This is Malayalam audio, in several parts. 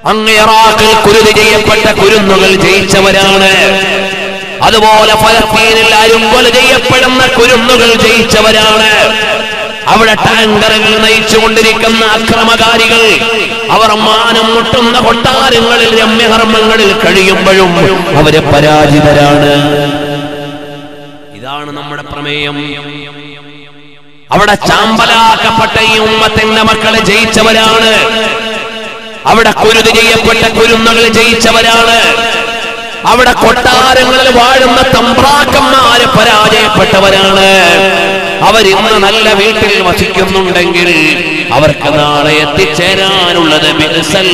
അങ്ങ് ഇറാഖിൽ കുരുതി ചെയ്യപ്പെട്ട കുരുന്നുകൾ ജയിച്ചവരാണ് അതുപോലെ ഫലസ്തീനിൽ അരുങ്കൊല ചെയ്യപ്പെടുന്ന കുരുന്നുകൾ ജയിച്ചവരാണ് അവിടെ ടാങ്കറുകൾ നയിച്ചുകൊണ്ടിരിക്കുന്ന അക്രമകാരികൾ അവർ മാനം മുട്ടുന്ന കൊട്ടാരങ്ങളിൽ രമ്യകർമ്മങ്ങളിൽ കഴിയുമ്പോഴും അവര് പരാജിതരാണ് ഇതാണ് നമ്മുടെ പ്രമേയം അവിടെ ചാമ്പലാക്കപ്പെട്ട ഈ ഉമ്മത്തിന്റെ മക്കളെ ജയിച്ചവരാണ് അവിടെ കുരുതി ചെയ്യപ്പെട്ട കുരുന്നുകൾ ജയിച്ചവരാണ് അവിടെ കൊട്ടാരങ്ങളിൽ വാഴുന്ന തമ്പ്രാക്കന്മാര് പരാജയപ്പെട്ടവരാണ് അവരിന്ന് നല്ല വീട്ടിൽ വസിക്കുന്നുണ്ടെങ്കിൽ അവർക്ക് നാളെ എത്തിച്ചേരാനുള്ളത് ബിഅ്സൽ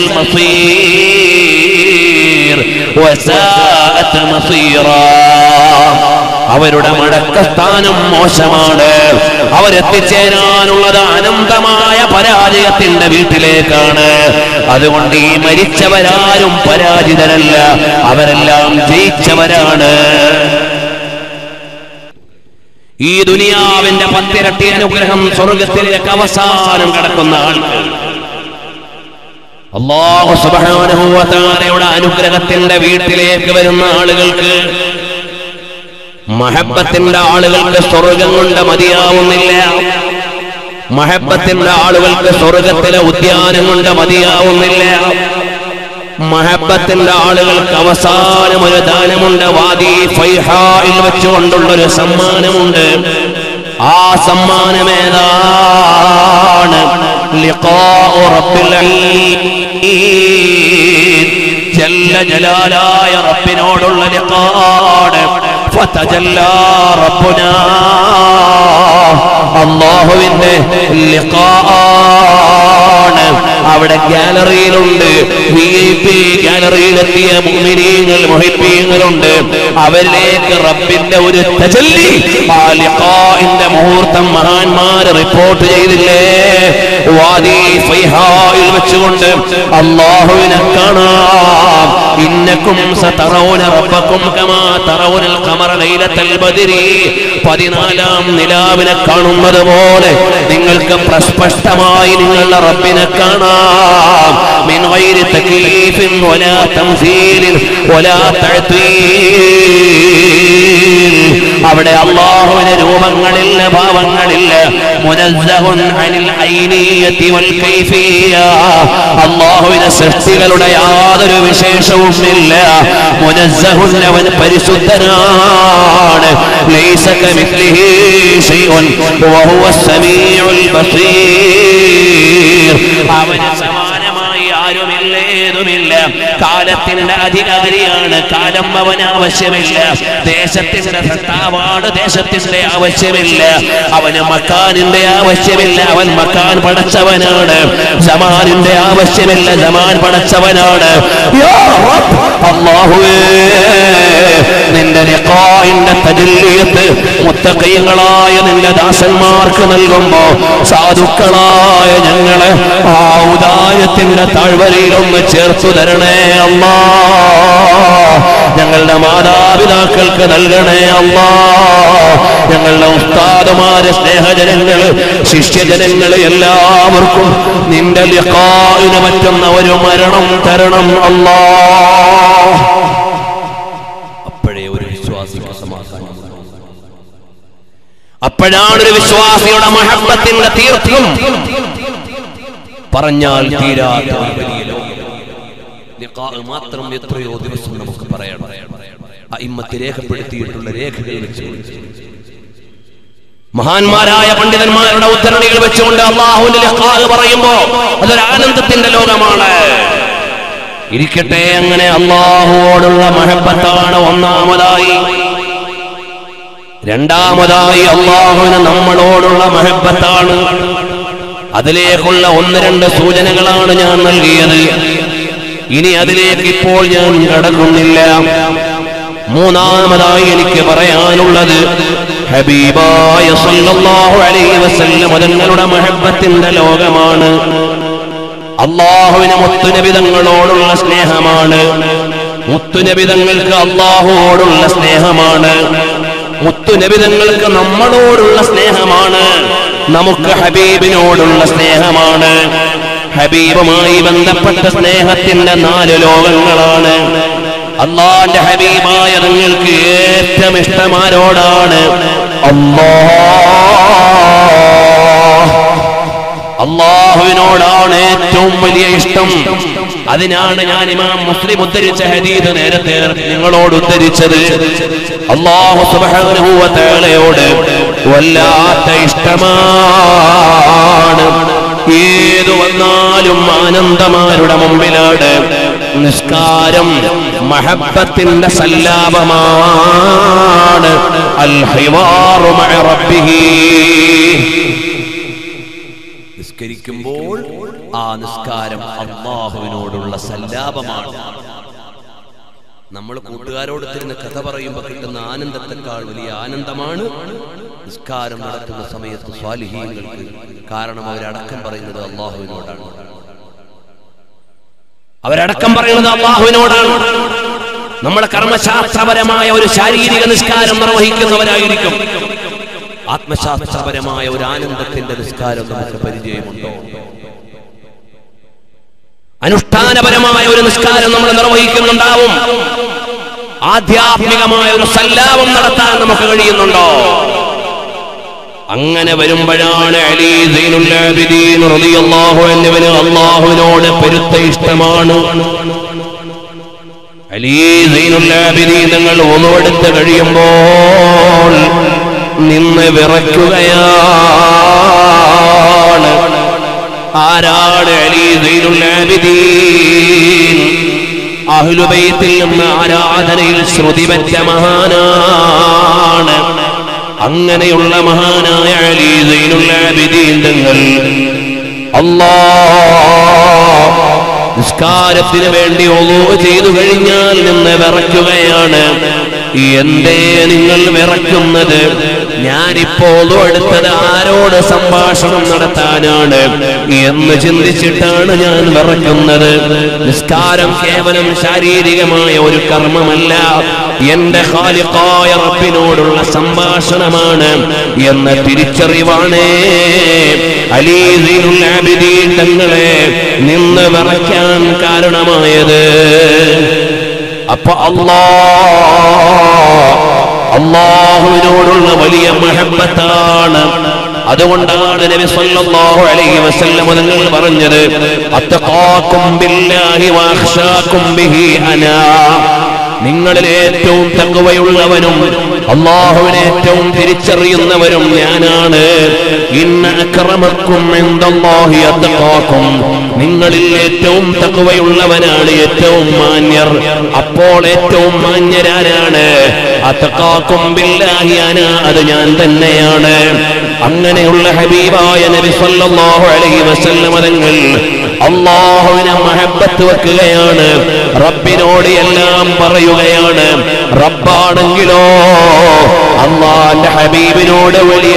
മസീർ വസാഅത്ത് മസീറാ അവരുടെ മടക്കസ്ഥാനം മോശമാണ് അവരെത്തിച്ചേരാനുള്ളത് അനന്തമായ പരാജയത്തിന്റെ വീട്ടിലേക്കാണ് അതുകൊണ്ട് ഈ മരിച്ചവരാരും പരാജിതരല്ല അവരെല്ലാം ജയിച്ചവരാണ് ഈ ദുനിയാവിന്റെ പത്തിരട്ടി അനുഗ്രഹം സ്വർഗത്തിലേക്ക് അവസാനം കടക്കുന്ന ആൾക്ക് അള്ളാഹു സുബാനുഭവത്താലയുടെ അനുഗ്രഹത്തിന്റെ വീട്ടിലേക്ക് വരുന്ന ആളുകൾക്ക് മഹബത്തിന്റെ ആളുകൾക്ക് സ്വർഗം കൊണ്ട് മതിയാവുന്നില്ല മഹബത്തിന്റെ ആളുകൾക്ക് സ്വർഗത്തിലെ ഉദ്യാനം കൊണ്ട് മതിയാവുന്നില്ല മഹബത്തിന്റെ ആളുകൾക്ക് അവസാനം ഒരു ദാനമുണ്ട് വാദി ഫൈഹായിൽ വെച്ചുകൊണ്ടുള്ള ഒരു സമ്മാനമുണ്ട് ആ സമ്മാനം ഏതാണ് ലിഖാഉ റബ്ബിൽ ഈദ്. ജല്ല ജലാലായ റബ്ബിനോടുള്ള ലിഖാണ് ഫതജല്ലാ റബ്ബുനാ അല്ലാഹുവിന്റെ ലിഖാണ് അവിടെ ഗാലറിയിലുണ്ട് വി ഐ പി ഗാലറിയിലെത്തിയ മുഅ്മിനീങ്ങൾ മുഹിബീങ്ങളുണ്ട് അവരിലേക്ക് റബ്ബിന്റെ ഒരു തജല്ലി ആ ലിഖാഇന്റെ മുഹൂർത്തം മഹാന്മാർ റിപ്പോർട്ട് ചെയ്തില്ലേ വാദി ഫൈഹായിൽ വെച്ചുകൊണ്ട് അല്ലാഹുവിനെ കാണാം ഇന്നക്കും സതറൗന റബ്ബക്കും കമാ തറൗനൽ ഖമറ ലൈലത്തൽ ബദ്രി പതിനാലാം നിലാവിനെ കാണുന്നത് പോലെ നിങ്ങൾക്ക് പ്രസ്പഷ്ടമായി നിങ്ങളുടെ റബ്ബിനെ കാണാം മിൻ ഗൈരി തക്ലീഫിൻ വലാ തംസീലിൻ വലാ തഅ്തീൽ അവിടെ അള്ളാഹുവിന് രൂപങ്ങളില്ല ഭാവങ്ങളില്ല മുനസ്സഹുൻ അനിൽ ഐനിയത്തി വൽ കൈഫിയ അള്ളാഹുവിന് സൃഷ്ടികളുടെ യാതൊരു വിശേഷവും ഇല്ല മുനസ്സഹുൻ അവൻ പരിശുദ്ധനാണ് ലൈസ കമിത്ലിഹി ശൈഉൻ വഹുവ സമീഉൽ ബസീർ അവന് സമാനമായി ആരുമില്ല ഏതുമില്ല കാലത്തിന്റെ അധികാരിയാണ് കാലം അവന് ആവശ്യമില്ല ദേശത്തിന്റെ സത്താവാണ് ദേശത്തിന്റെ ആവശ്യമില്ല അവന് മക്കാനിന്റെ ആവശ്യമില്ല അവൻ മക്കാൻ പടച്ചവനാണ് ജമാനിന്റെ ആവശ്യമില്ല ജമാൻ പടച്ചവനാണ് യാ റബ്ബ്, അല്ലാഹുവേ നിന്റെ ലിഖാഇന്റെ തജല്ലിയത്ത് മുത്തഖീങ്ങളായ നിന്റെ ദാസന്മാർക്ക് നൽകുമ്പോ സാധുക്കളായ ഞങ്ങളെ ആ ഉദായത്തിന്റെ താഴ്വരയിലൊന്ന് ചേർത്തു തരണേ അമ്മാ ഞങ്ങളുടെ മാതാപിതാക്കൾക്ക് നൽകണേ അമ്മാ ഞങ്ങളുടെ ഉസ്താദുമാര് സ്നേഹജനങ്ങള് ശിഷ്യജനങ്ങള് എല്ലാവർക്കും നിന്റെ ലിഖാഇന് പറ്റുന്ന ഒരു മരണം തരണം അല്ലാ അപ്പോഴേ ഒരു വിശ്വാസിക്ക് സമാധാനം അപ്പോഴാണ് ഒരു വിശ്വാസിയുടെ മഹബത്തിന്റെ തീർത്ഥം പറഞ്ഞാൽ തീരാത്ത ഒരു വലിയ ലോകം. ലിഖാഅ് മാത്രം എത്രയോ ദിവസം നമുക്ക് പറയണം അയിമ്മത്ത് രേഖപ്പെടുത്തിയിട്ടുള്ള രേഖകൾ വെച്ചുകൊണ്ട് മഹാന്മാരായ പണ്ഡിതന്മാരുടെ ഉദ്ധരണികൾ വെച്ചുകൊണ്ട് അള്ളാഹുവിന്റെ ലിഖാഅ് പറയുമ്പോ അതൊരു ആനന്ദത്തിന്റെ ലോകമാണ് ഇരിക്കട്ടെ അങ്ങനെ അള്ളാഹുവോടുള്ള മഹബത്താണ് ഒന്നാമതായി രണ്ടാമതായി അള്ളാഹുവിന് നമ്മളോടുള്ള മഹബത്താണ് അതിലേക്കുള്ള ഒന്ന് രണ്ട് സൂചനകളാണ് ഞാൻ നൽകിയത് ഇനി അതിലേക്ക് ഇപ്പോൾ ഞാൻ കടക്കുന്നില്ല മൂന്നാമതായി എനിക്ക് പറയാനുള്ളത് ഹബീബായ സല്ലല്ലാഹു അലൈഹി വസല്ലം തങ്ങളുടെ മഹബത്തിന്റെ ലോകമാണ് അള്ളാഹുവിന് മുത്തുനബിതങ്ങളോടുള്ള സ്നേഹമാണ് മുത്തുനബിതങ്ങൾക്ക് അള്ളാഹുവോടുള്ള സ്നേഹമാണ് മുത്തുനബിതങ്ങൾക്ക് നമ്മളോടുള്ള സ്നേഹമാണ് നമുക്ക് ഹബീബിനോടുള്ള സ്നേഹമാണ് ഹബീബുമായി ബന്ധപ്പെട്ട സ്നേഹത്തിന്റെ നാല് ലോകങ്ങളാണ് അള്ളാന്റെ ഹബീബായ നിങ്ങൾക്ക് ഏറ്റവും ഇഷ്ടമാരോടാണ് അല്ലാ അള്ളാഹുവിനോടാണ് ഏറ്റവും വലിയ ഇഷ്ടം അതിനാണ് ഞാൻ ഇമാം മുസ്ലിം ഉദ്ധരിച്ച ഹദീദ് നേരത്തെ നിങ്ങളോട് ഉദ്ധരിച്ചത് അള്ളാഹു സുബാനുഭൂവത്തേളയോട് വല്ലാത്ത ഇഷ്ടമാണ് ഏതു വന്നാലും ആനന്ദമാരുടെ മുമ്പിലാണ് നിസ്കാരം മഹബത്തിന്റെ സല്ലാപമാണ് അൽ ഹിവാറു മഅ റബ്ബിഹി നിസ്കരിക്കുമ്പോൾ ആ നിസ്കാരം അള്ളാഹുവിനോടുള്ള സല്ലാപമാണ് നമ്മൾ കൂട്ടുകാരോട് തിരുന്ന് കഥ പറയുമ്പോൾ കിട്ടുന്ന ആനന്ദത്തെക്കാൾ വലിയ ആനന്ദമാണ് നിസ്കാരം നടത്തുന്ന സമയത്ത് സ്വാലിഹീങ്ങൾക്ക് കാരണം അവരടക്കം പറയുന്നത് അള്ളാഹുവിനോടാണ് അവരടക്കം പറയുന്നത് അള്ളാഹുവിനോടാണ് നമ്മുടെ കർമ്മശാസ്ത്രപരമായ ഒരു ശാരീരിക നിസ്കാരം നിർവഹിക്കുന്നവരായിരിക്കും ആത്മശാസ്ത്രപരമായ ഒരു ആനന്ദത്തിന്റെ നിസ്കാരം നമുക്ക് പരിചയമുണ്ടോ അനുഷ്ഠാനപരമായ ഒരു നിസ്കാരം നമ്മൾ നിർവഹിക്കുന്നുണ്ടാവും ആധ്യാത്മികമായ ഒരു സല്ലാപം നടത്താൻ നമുക്ക് കഴിയുന്നുണ്ടോ അങ്ങനെ വരുമ്പോഴാണ് അലി സൈനുൽ ആബിദീൻ റളിയല്ലാഹു അൻഹുവിന് അല്ലാഹുവിനോട് പെരുത്ത ഇഷ്ടമാണ് അലി സൈനുൽ ആബിദീൻ നിങ്ങൾ ഒന്നുവെടുത്ത് കഴിയുമ്പോൾ നിന്ന് വിറയ്ക്കുകയാണ് ആരാണ് അലി സൈനുൽ ആബിദീൻ അഹ്ലുബൈത്തിൽ നിന്ന് ആരാധനയിൽ ശ്രുതി പറ്റ മഹാനാണ് അങ്ങനെയുള്ള മഹാനായ അലി സൈനുൽ ആബിദീൻ തങ്ങൾ അല്ലാ നിസ്കാരത്തിന് വേണ്ടി ഒലോ ചെയ്തു കഴിഞ്ഞാൽ നിന്ന് വിറയ്ക്കുകയാണ് എന്തേ നിങ്ങൾ വിറയ്ക്കുന്നത് ഞാനിപ്പോൾ എടുത്തത് ആരോട് സംഭാഷണം നടത്താനാണ് എന്ന് ചിന്തിച്ചിട്ടാണ് ഞാൻ വിറയ്ക്കുന്നത് നിസ്കാരം കേവലം ശാരീരികമായ ഒരു കർമ്മമല്ല എന്റെ ഖാലിഖായ റബ്ബിനോടുള്ള സംഭാഷണമാണ് എന്ന തിരിച്ചറിവാണേ അലീസിനുൽ ആബിദീൻ തങ്ങളെ നിന്ന് വിറയ്ക്കാൻ കാരണമായത് അപ്പൊ അല്ലാ അള്ളാഹുവിനോടുള്ള വലിയ മഹബത്താണ് അതുകൊണ്ടാണ് നബി സല്ലല്ലാഹു അലൈഹി വസല്ലം തങ്ങൾ പറഞ്ഞത് അത്തഖാക്കും ബില്ലാഹി വഅഖ്ശാക്കും ബിഹി അനാ നിങ്ങളിൽ ഏറ്റവും തക്കവയുള്ളവനും അള്ളാഹുവിനെ ഏറ്റവും തിരിച്ചറിയുന്നവരും ഞാനാണ് ഇന്ന അക്രമക്കും എന്തല്ലാഹി അത്തഖാക്കും നിങ്ങളിൽ ഏറ്റവും തക്കവയുള്ളവനാണ് ഏറ്റവും മാന്യർ അപ്പോൾ ഏറ്റവും മാന്യരാനാണ് അത്തഖാക്കും ബില്ലാഹി അനാ അത് ഞാൻ തന്നെയാണ് അങ്ങനെയുള്ള ഹബീബായ നബി സല്ലല്ലാഹു അലൈഹി വസല്ലം തങ്ങൾ അള്ളാഹുവിനെ മഹബത്ത് വെക്കുകയാണ് റബ്ബിനോട് എല്ലാം പറയുകയാണ് റബ്ബാണെങ്കിലോ അള്ളാന്റെ ഹബീബിനോട് വലിയ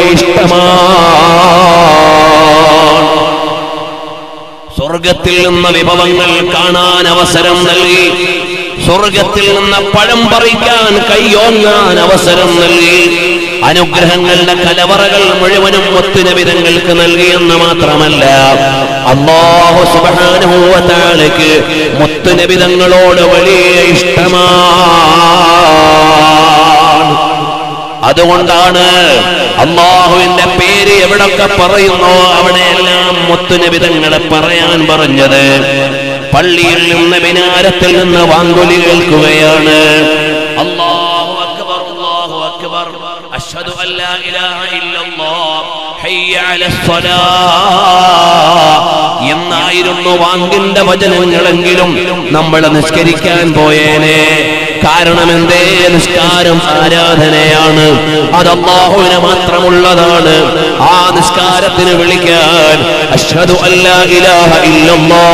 ഇഷ്ടമാണ് സ്വർഗത്തിൽ നിന്ന് വിഭവങ്ങൾ കാണാൻ അവസരം നൽകി സ്വർഗത്തിൽ നിന്ന് പഴം പറിക്കാൻ കൈയോങ്ങാൻ അവസരം നൽകി അനുഗ്രഹങ്ങളുടെ കലവറകൾ മുഴുവനും ഒത്തുനബിതങ്ങൾക്ക് നൽകിയെന്ന് മാത്രമല്ല അള്ളാഹു സുബാനുഭവത്താലേക്ക് മുത്തുനബിതങ്ങളോട് വലിയ ഇഷ്ടമാണ് അതുകൊണ്ടാണ് അള്ളാഹുവിന്റെ പേര് എവിടൊക്കെ പറയുന്നോ അവിടെയെല്ലാം മുത്തുനബിതങ്ങളെ പറയാൻ പറഞ്ഞത് പള്ളിയിൽ നിന്ന് മിനാരത്തിൽ നിന്ന് വാങ്കുലി കേൾക്കുകയാണ് അല്ലാഹു അക്ബർ അല്ലാഹു അക്ബർ അഷ്ഹദു അല്ലാ ഇലാഹ ഇല്ലല്ലാഹ് ഹയ്യ അലസ്സലാ എന്നായിരുന്നു വാങ്കിന്റെ വചനങ്ങളെങ്കിലും നമ്മൾ നിസ്കരിക്കാൻ പോയേനെ കാരണം എന്തേ നിസ്കാരം ആരാധനയാണ് അത് അള്ളാഹുവിന് മാത്രമുള്ളതാണ് ആ നിസ്കാരത്തിന് വിളിക്കാൻ അഷ്ഹദു അല്ലാ ഇലാഹ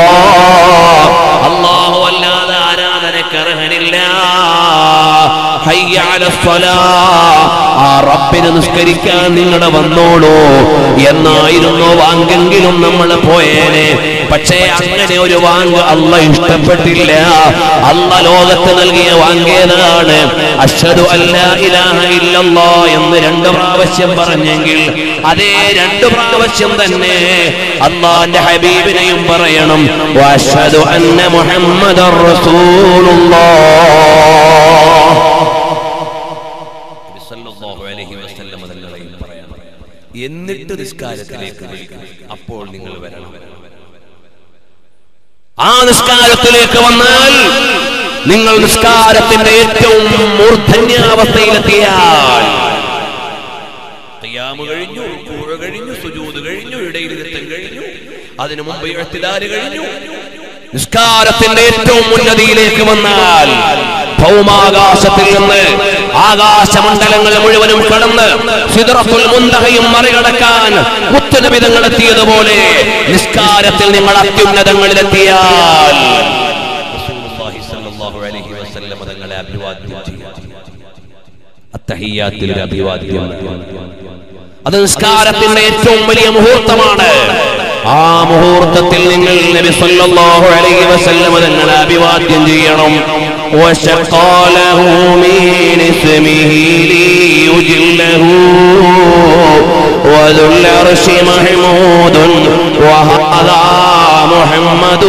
ഇല്ലല്ലാഹ് അല്ലാഹു അല്ലാതെ ആരാധനക്ക് അർഹനില്ല ഹയ്യ അലസ്സലാ. ആ റബ്ബിനെ നിസ്കരിക്കാൻ നിങ്ങളുടെ വന്നോളൂ എന്നായിരുന്നു വാങ്കെങ്കിലും നമ്മൾ പോയേനെ പക്ഷേ അങ്ങനെ ഒരു വാങ്ക് അല്ല ഇഷ്ടപ്പെട്ടില്ല അല്ല ലോകത്ത് നൽകിയ വാങ്കേതാണ് അഷ്ഹദു അല്ല ഇലാഹ ഇല്ലല്ലാ എന്ന് രണ്ട് പ്രാവശ്യം പറഞ്ഞെങ്കിൽ അതേ രണ്ട് പ്രാവശ്യം തന്നെ അള്ളാന്റെ ഹബീബിനെയും പറയണം വഅഷ്ഹദു അന്ന മുഹമ്മദർ റസൂലുള്ളാഹ് സല്ലല്ലാഹു അലൈഹി വസല്ലം തങ്ങളെയും പറയണം എന്നിട്ട് നിസ്കാരത്തിലേക്ക് നിൽക്കണം അപ്പോൾ നിങ്ങൾ വരണം ആ നിസ്കാരത്തിലേക്ക് വന്നാൽ നിങ്ങൾ നിസ്കാരത്തിന്റെ ഏറ്റവും മൂർധന്യാവസ്ഥയിലെത്തിയാൽ ഖിയാമ് കഴിഞ്ഞു റുകൂഅ് കഴിഞ്ഞു സുജൂദ് കഴിഞ്ഞു ഇടയിരുത്തം കഴിഞ്ഞു അതിനു മുമ്പ് ഇഅ്തിദാല് കഴിഞ്ഞു നിസ്കാരത്തിന്റെ ഏറ്റവും ഉന്നതിയിലേക്ക് വന്നാൽ ഭൗമാകാശത്തിൽ നിന്ന് ആകാശമണ്ഡലങ്ങൾ മുഴുവനും കടന്ന് സിദ്റത്തുൽ മുന്തഹയും മറികടക്കാൻ മുത്തനബിതങ്ങൾ എത്തിയതുപോലെ നിസ്കാരത്തിൽ നിങ്ങൾ അത്യുന്നതങ്ങളിലെത്തിയാൽ റസൂലുള്ളാഹി സ്വല്ലല്ലാഹു അലൈഹി വസല്ലം തങ്ങളെ അഭിവാദ്യം ചെയ്യാം അത്തഹിയാത്തിൽ ഒരു അഭിവാദ്യം അത് നിസ്കാരത്തിന്റെ ഏറ്റവും വലിയ മുഹൂർത്തമാണ് ആ മുഹൂർത്തത്തിൽ നിങ്ങൾ നബി സല്ലല്ലാഹു അലൈഹി വസല്ലം തങ്ങളെ അഭിവാദ്യം ചെയ്യണം وشقى له من اسمه ليجله وذو العرش محمود وهذا محمد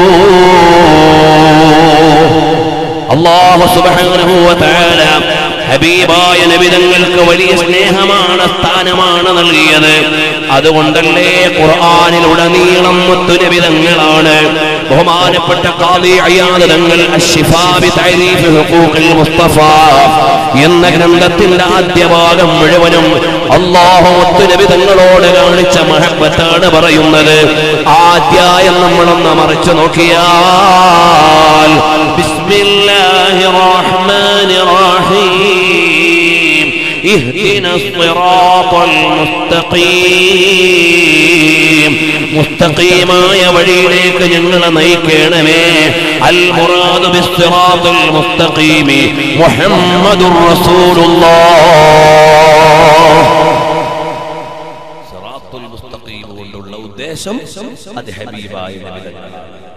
അള്ളാഹു സുബ്ഹാനഹു വതആല ഹബീബായ നബിതങ്ങൾക്ക് വലിയ സ്നേഹമാണ് സ്ഥാനമാണ് നൽകിയത് അതുകൊണ്ടല്ലേ ഖുർആനിലുടനീളം മുത്തുനബിതങ്ങളാണ് ബഹുമാനപ്പെട്ട ഖാദി അയ്യാദ് തങ്ങൾ അശ്ശിഫാ ബി തഅരീഫ് ഹുഖൂഖിൽ മുസ്തഫ എന്ന ഗ്രന്ഥത്തിന്റെ ആദ്യ ഭാഗം മുഴുവനും അള്ളാഹു മുത്തുനബി തങ്ങളോട് കാണിച്ച മഹബത്താണ് പറയുന്നത് ആദ്യായം നമ്മളൊന്ന് മറിച്ചു നോക്കിയാൽ ബിസ്മില്ലാഹി റഹ്മാനി റഹീം اهدنا الصراط المستقيم മുസ്തഖീമായ വഴിയിലേക്ക് ഞങ്ങളെ നയിക്കണമേ അൽ മുറാദ് ബിസ്സിറാത്തുൽ മുസ്തഖീമി മുഹമ്മദുർ റസൂലുള്ളാഹ് സിറാത്തുൽ മുസ്തഖീം കൊണ്ടുള്ള ഉദ്ദേശം അത് ഹബീബായ നബിതങ്ങൾ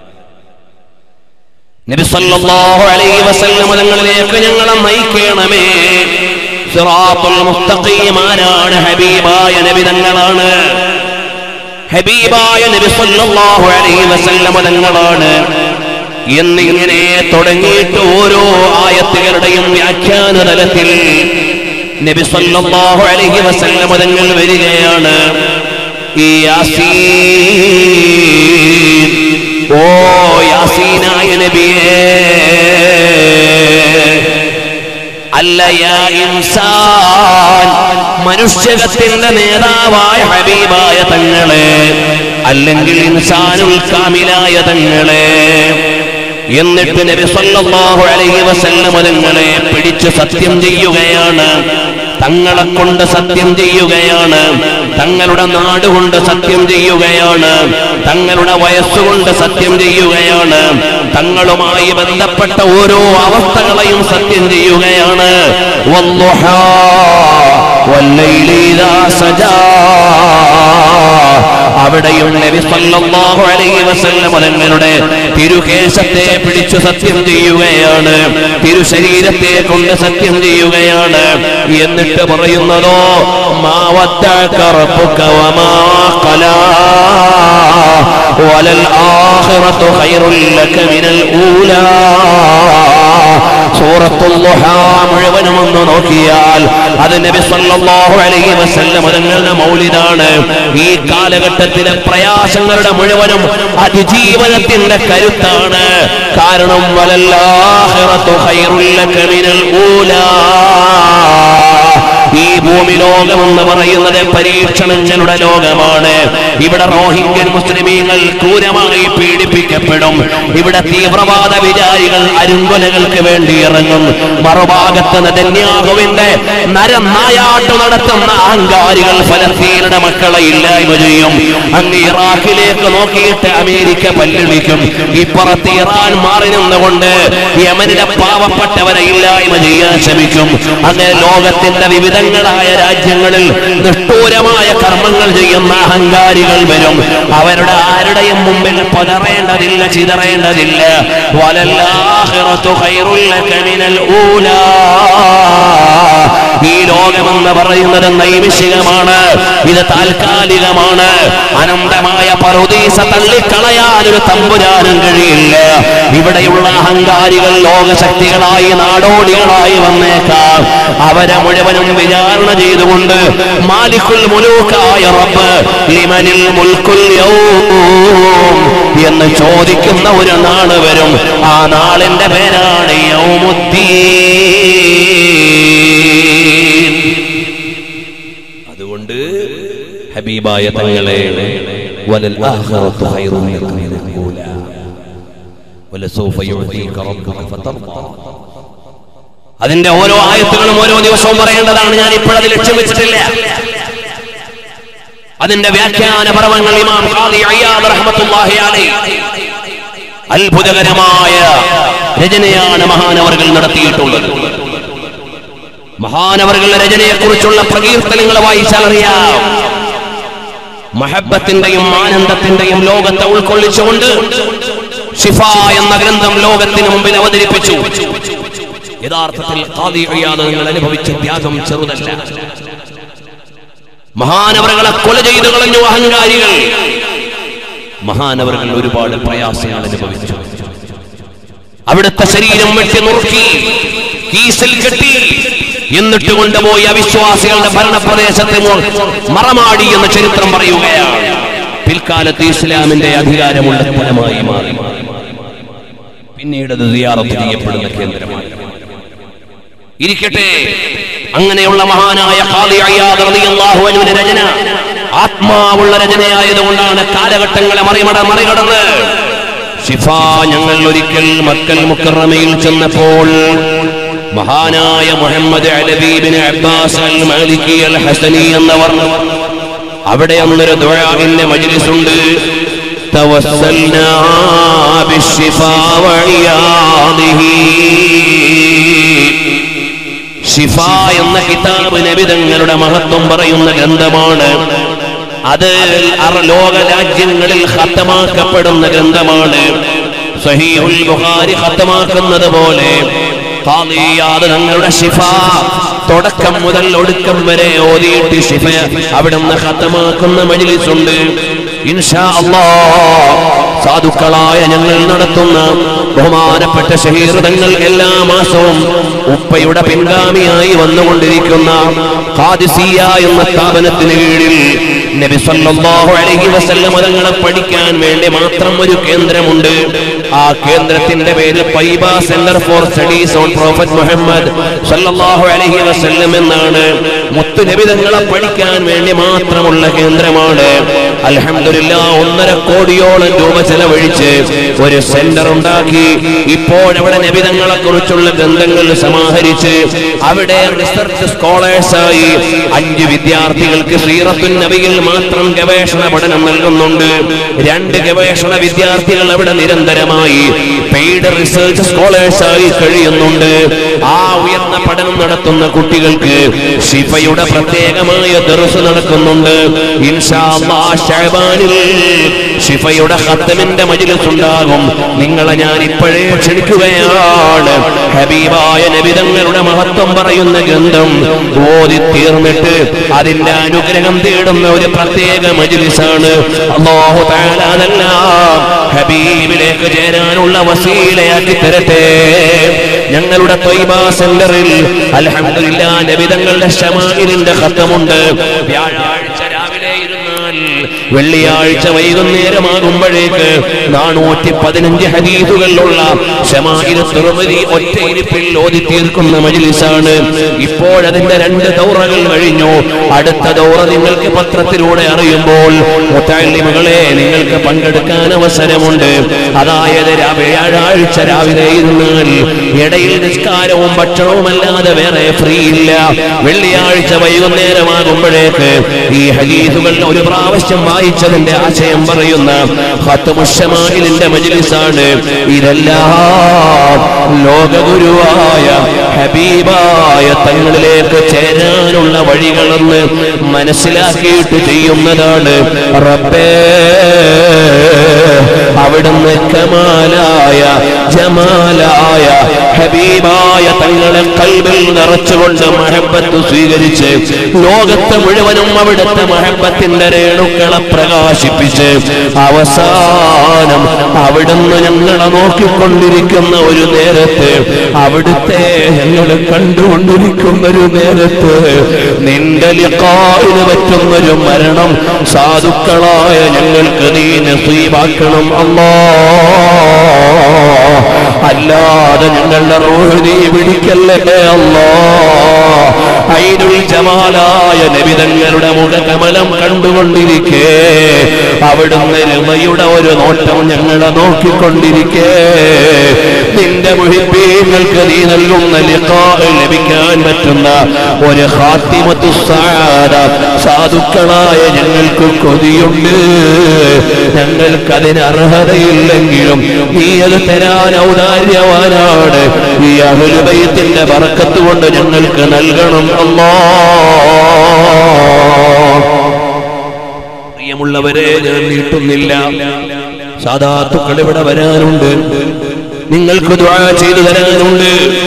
നബി സല്ലല്ലാഹു അലൈഹി വസല്ലം തങ്ങളിലേക്ക് ഞങ്ങളെ നയിക്കണമേ സിറാത്തുൽ മുസ്തഖീം ആരാണ് ഹബീബായ നബി തങ്ങളാണ് ഹബീബായ നബി സല്ലല്ലാഹു അലൈഹി വസല്ലം തങ്ങളാണ് എന്നിങ്ങനെ തുടങ്ങിയിട്ട് ഓരോ ആയത്തുകളുടെയും വ്യാഖ്യാന തലത്തിൽ നബി സല്ലല്ലാഹു അലൈഹി വസല്ലം തങ്ങൾ വരികയാണ് ഈ യാസീൻ ഓ യാസീനായ നബിയേ അല്ല യാ ഇൻസാൻ മനുഷ്യകത്തിന്റെ നേതാവായ ഹബീബായ തങ്ങളെ അല്ലെങ്കിൽ ഇൻസാനുൽ കാമിലായ തങ്ങളെ എന്നിട്ട് നബി സല്ലല്ലാഹു അലൈഹി വസല്ലം തങ്ങളെ പിടിച്ചു സത്യം ചെയ്യുകയാണ് തങ്ങളെ കൊണ്ട് സത്യം ചെയ്യുകയാണ് തങ്ങളുടെ നാട് കൊണ്ട് സത്യം ചെയ്യുകയാണ് തങ്ങളുടെ വയസ്സുകൊണ്ട് സത്യം ചെയ്യുകയാണ് തങ്ങളുമായി ബന്ധപ്പെട്ട ഓരോ അവസ്ഥകളെയും സത്യം ചെയ്യുകയാണ് വല്ലുഹാ വല്ലൈലി ഇദാ സജാ അവിടെയും നബി സല്ലല്ലാഹു അലൈഹി വസല്ലം തങ്ങളുടെ തിരുകേശത്തെ പിടിച്ചു സത്യം ചെയ്യുകയാണ് തിരുശരീരത്തെ കൊണ്ട് സത്യം ചെയ്യുകയാണ് എന്നിട്ട് പറയുന്നതോ മാ വദ്ദഅക റബ്ബുക വമാ ഖലാ വലൽ ആഖിറതു ഖൈറുൽ ലക മിനൽ ഊലാ സൂറത്തുൽ ളുഹാ മുഴുവനും ഒന്ന് നോക്കിയാൽ അത് നബി സല്ലല്ലാഹു അലൈഹി വസല്ലം തങ്ങളുടെ മൗലിദാണ് ഈ കാലഘട്ടത്തിലെ പ്രയാസങ്ങളുടെ മുഴുവനും അതിജീവനത്തിന്റെ കരുത്താണ് കാരണം വലല്ലാഹിറത്തു ഖൈറുൽ ലക മിനൽ ഊലാ ഈ ഭൂമി ലോകമെന്ന് പറയുന്നത് പരീക്ഷണങ്ങളുടെ ലോകമാണ് ഇവിടെ റോഹിംഗ്യൻ മുസ്ലിമീങ്ങൾ ക്രൂരമായി പീഡിപ്പിക്കപ്പെടും ഇവിടെ തീവ്രവാദ വിചാരികൾ അരുങ്കൊലകൾക്ക് വേണ്ടി ഇറങ്ങും മറുഭാഗത്ത് നെതന്യാഹുവിന്റെ നരനായാട്ട് നടത്തുന്ന അഹങ്കാരികൾ ഫലസ്തീനയുടെ മക്കളെ ഇല്ലായ്മ ചെയ്യും അങ്ങ് ഇറാഖിലേക്ക് നോക്കിയിട്ട് അമേരിക്ക പല്ലിടിക്കും ഇപ്പുറത്ത് ഇറാൻ മാറി നിന്നുകൊണ്ട് യമനിലെ പാവപ്പെട്ടവരെ ഇല്ലായ്മ ചെയ്യാൻ ശ്രമിക്കും അങ്ങനെ ലോകത്തിന്റെ വിവിധങ്ങളായ രാജ്യങ്ങളിൽ നിഷ്ഠൂരമായ കർമ്മങ്ങൾ ചെയ്യുന്ന അഹങ്കാരികൾ വരും അവരുടെ ആരുടെയും മുമ്പിൽ പതറേണ്ടതില്ല ചിതറേണ്ടതില്ല വലല്ലാഹിറത്തു ഖൈറുൽ ലക മിനൽ ഊലാ ഈ ലോകമെന്ന് പറയുന്നത് നൈമിഷികമാണ് ഇത് താൽക്കാലികമാണ് അനന്തമായ പറുദീസ തള്ളിക്കളയാൻ ഒരു തമ്പുരാനും കഴിയില്ല ഇവിടെയുള്ള അഹങ്കാരികൾ ലോകശക്തികളായി നാടോടികളായി വന്നേക്കാം അവരെ മുഴുവനും വിചാരണ ചെയ്തുകൊണ്ട് മാലിക്കുൽ മുലൂക്കായ റബ്ബ് ലിമനിൽ മുൽക്കുൽ യൗം എന്ന് ചോദിക്കുന്ന ഒരു നാള് വരും ആ നാളിന്റെ പേരാണ് യൗമുദ്ദീൻ അതുകൊണ്ട് ഹബീബായ തങ്ങളെ വലൽ ആഖിറത്തു ഖൈറുൻ ലക മിനൽ ഊലാ വലസൗഫ യുഅതീക റബ്ബുക ഫതർദാ അതിന്റെ ഓരോ ആയത്തുകളും ഓരോ ദിവസവും പറയേണ്ടതാണ് ഞാൻ ഇപ്പോഴത് ലക്ഷ്യം വെച്ചിട്ടില്ല അതിന്റെ വ്യാഖ്യാന പർവങ്ങൾ ഇമാം ഖാദി അയ്യാദ് റഹ്മത്തുള്ളാഹി അലൈഹി അത്ഭുതകരമായ രചനയാണ് മഹാനവർകൾ നടത്തിയിട്ടുള്ളത് മഹാനവർകളുടെ രചനയെക്കുറിച്ചുള്ള പ്രകീർത്തനങ്ങൾ വായിച്ചാൽ അറിയാം മഹബത്തിന്റെയും ആനന്ദത്തിന്റെയും ലോകത്തെ ഉൾക്കൊള്ളിച്ചുകൊണ്ട് ഷിഫ എന്ന ഗ്രന്ഥം ലോകത്തിന് മുമ്പിൽ അവതരിപ്പിച്ചു യഥാർത്ഥത്തിൽ ഖാദി അയ്യാദ് നിങ്ങൾ അനുഭവിച്ച ത്യാഗം ചെറുതല്ല മഹാനവറുകളെ കൊല ചെയ്തു കളഞ്ഞു അഹങ്കാരികൾ മഹാനവറുകൾ ഒരുപാട് പ്രയാസങ്ങൾ അനുഭവിച്ചു അവിടുത്തെ ശരീരം വെട്ടി നുറുക്കി കീസിൽ കെട്ടി എന്നിട്ട് കൊണ്ടുപോയി അവിശ്വാസികളുടെ ഭരണപ്രദേശത്തെ മു- മറമാടി എന്ന ചരിത്രം പറയുകയാണ് പിൽക്കാലത്ത് ഇസ്ലാമിന്റെ അധികാരമുള്ള സ്ഥലമായി മാറി പിന്നീട് അത് സിയാറത്ത് ചെയ്യപ്പെടുന്ന കേന്ദ്രമായി ഇരിക്കട്ടെ അങ്ങനെയുള്ള മഹാനായ ഖാദി അയ്യാദ് റളിയല്ലാഹു അൻഹുവിന്റെ രചന ആത്മാവുള്ള രചനയായതുകൊണ്ടാണ് കാലഘട്ടങ്ങളെ മറിമട മറികടന്ന് ഷിഫ ഞങ്ങൾ ഒരിക്കൽ മക്കൽ മുക്കറമയിൽ ചെന്നപ്പോൾ മഹാനായ മുഹമ്മദ് അലബീബിന് Abbas al Maliki al Hasani എന്നവർ അവിടെ അന്നൊരു ദുആവിന്റെ മജ്ലിസ് ഉണ്ട് توسلنا بالشفاء وعياضه ഷിഫ എന്ന കിതാബ് നബിതങ്ങളുടെ മഹത്വം പറയുന്ന ഗ്രന്ഥമാണ് അത് അറ- ലോക രാജ്യങ്ങളിൽ ഹത്തമാക്കപ്പെടുന്ന ഗ്രന്ഥമാണ് സഹീഹുൽ ബുഖാരി ഹത്തമാക്കുന്നത് പോലെ ഖാദിയാദ് തങ്ങളുടെ ഷിഫ തുടക്കം മുതൽ ഒടുക്കം വരെ ഓതിയിട്ട് ഷിഫ അവിടുന്ന് ഹത്തമാക്കുന്ന മജിലിസുണ്ട് ഇൻഷാ അല്ലാഹ് സാധുക്കളായ ഞങ്ങൾ നടത്തുന്ന ബഹുമാനപ്പെട്ട ഷഹീർതങ്ങൾ എല്ലാ മാസവും ഉപ്പയുടെ പിൻഗാമിയായി വന്നുകൊണ്ടിരിക്കുന്ന ഖാദിസിയ എന്ന സ്ഥാപനത്തിന് കീഴിൽ നബി സല്ലല്ലാഹു അലൈഹി വസല്ലം തങ്ങളെ പഠിക്കാൻ വേണ്ടി മാത്രം ഒരു കേന്ദ്രമുണ്ട് ആ കേന്ദ്രത്തിന്റെ പേര് പൈബ centre for studies on prophet Muhammad സല്ലല്ലാഹു അലൈഹി വസല്ലം എന്നാണ് മുത്തു നബി തങ്ങളെ പഠിക്കാൻ വേണ്ടി മാത്രമുള്ള കേന്ദ്രമാണ് അൽഹംദുലില്ലാ ഒന്നര കോടിയോളം രൂപ ചെലവഴിച്ച് ഒരു സെന്റർ ഉണ്ടാക്കി ഇപ്പോഴവിടെ നബിതങ്ങളെ കുറിച്ചുള്ള ഗ്രന്ഥങ്ങൾ സമാഹരിച്ച് അവിടെ റിസർച്ച് സ്കോളേഴ്സായി അഞ്ച് വിദ്യാർത്ഥികൾക്ക് സീറത്തുൻ നബിയിൽ മാത്രം ഗവേഷണ പഠനം നൽകുന്നുണ്ട് രണ്ട് ഗവേഷണ വിദ്യാർത്ഥികൾ അവിടെ നിരന്തരമായി പെയ്ഡ് റിസർച്ച് സ്കോളേഴ്സായി കഴിയുന്നുണ്ട് ആ ഉയർന്ന പഠനം നടത്തുന്ന കുട്ടികൾക്ക് ഷിഫയുടെ പ്രത്യേകമായ ദർസ് നടക്കുന്നുണ്ട് ഇൻഷാ അല്ലാഹ് ഷഅബാനിൽ ഷിഫയുടെ ഖത്തമിന്റെ മജ്ലിസ് ഉണ്ടാകും നിങ്ങളെ ഞാൻ ഇപ്പോഴേ ക്ഷണിക്കുകയാണ് ഹബീബായ നബിതങ്ങളുടെ മഹത്വം പറയുന്ന ഗ്രന്ഥം ഓതി തീർന്നിട്ട് അതിന്റെ അനുഗ്രഹം തേടുന്ന ഒരു പ്രത്യേക മജ്ലിസാണ് അല്ലാഹു തആല അതെല്ലാം ഹബീബിലേക്ക് ചേരാനുള്ള വസീലയാക്കി തരട്ടെ ഞങ്ങളുടെ ത്വയ്ബ സെന്ററിൽ അൽഹംദുലില്ലാ നബിതങ്ങളുടെ ഷമായിലിന്റെ ഖത്തമുണ്ട് വ്യാഴാഴ്ച രാവിലെ ഇരുന്നാൽ വെള്ളിയാഴ്ച വൈകുന്നേരമാകുമ്പോഴേക്ക് നാനൂറ്റി പതിനഞ്ച് ഹദീസുകളിലുള്ള ഷമായിൽ തുറമതി ഒറ്റയിരിപ്പിൽ ഓതി തീർക്കുന്ന മജിലിസാണ് ഇപ്പോഴതിന്റെ രണ്ട് ദൗറകൾ കഴിഞ്ഞു അടുത്ത ദൗറ നിങ്ങൾക്ക് പത്രത്തിലൂടെ അറിയുമ്പോൾ മുത്താലിമകളെ നിങ്ങൾക്ക് പങ്കെടുക്കാൻ അവസരമുണ്ട് അതായത് രാ- വ്യാഴാഴ്ച രാവിലെ ഇരുന്നാൽ ഇടയിൽ നിസ്കാരവും ഭക്ഷണവും അല്ലാതെ വേറെ ഫ്രീ ഇല്ല വെള്ളിയാഴ്ച വൈകുന്നേരമാകുമ്പോഴേക്ക് ഈ ഹദീസുകൾ ഒരു പ്രാവശ്യം വായിച്ചതിന്റെ ആശയം പറയുന്ന ഖത്മുഷമായിലിന്റെ മജ്ലിസാണ് ഇതെല്ലാം ലോകഗുരുവായ ഹബീബായ തങ്ങളിലേക്ക് ചേരാനുള്ള വഴികളെന്ന് മനസ്സിലാക്കിയിട്ട് ചെയ്യുന്നതാണ് റബ്ബേ അവിടുന്ന് കമാലായ ജമാലായ ഹബീബായ തങ്ങളെ കൽബിൽ നിറച്ചുകൊണ്ട് മഹബത്ത് സ്വീകരിച്ച് ലോകത്ത് മുഴുവനും അവിടുത്തെ മഹബത്തിന്റെ രേണുക്കളെ പ്രകാശിപ്പിച്ച് അവസാനം അവിടുന്ന് ഞങ്ങളെ നോക്കിക്കൊണ്ടിരിക്കുന്ന ഒരു നേരത്ത് അവിടുത്തെ ഞങ്ങൾ കണ്ടുകൊണ്ടിരിക്കുന്ന ഒരു നേരത്ത് നിന്റെ ലിഖായിന് പറ്റുന്നൊരു മരണം സാധുക്കളായ ഞങ്ങൾക്ക് നീ നസീബാക്കണം അല്ലാ അല്ലാതെ ഞങ്ങളുടെ റൂഹ് നീ പിടിക്കല്ലേ അല്ലാ ഐനുൽ ജമാലായ നബിതങ്ങളുടെ മുഖകമലം കണ്ടുകൊണ്ടിരിക്കേ അവിടുന്ന് രമയുടെ ഒരു നോട്ടം ഞങ്ങളെ നോക്കിക്കൊണ്ടിരിക്കേ നിന്റെ മുഹിബീങ്ങൾക്ക് നീ നൽകുന്ന ലിഖാ ലഭിക്കാൻ പറ്റുന്ന ഒരു ഹാത്തിമത്തു സാദ സാധുക്കളായ ഞങ്ങൾക്ക് കൊതിയുണ്ട് ഞങ്ങൾക്കതിന് അർഹതയില്ലെങ്കിലും നീ അത് തരാൻ ഔദാര്യവാനാണ് ഈ അഹുലുബൈത്തിന്റെ ബറക്കത്ത് കൊണ്ട് ഞങ്ങൾക്ക് നൽകണം അല്ലാ പ്രിയമുള്ളവരെ ഞാൻ നീട്ടുന്നില്ല സാധാത്തുക്കൾ ഇവിടെ വരാനുണ്ട് നിങ്ങൾക്ക് ദുആ ചെയ്തു തരാനുണ്ട്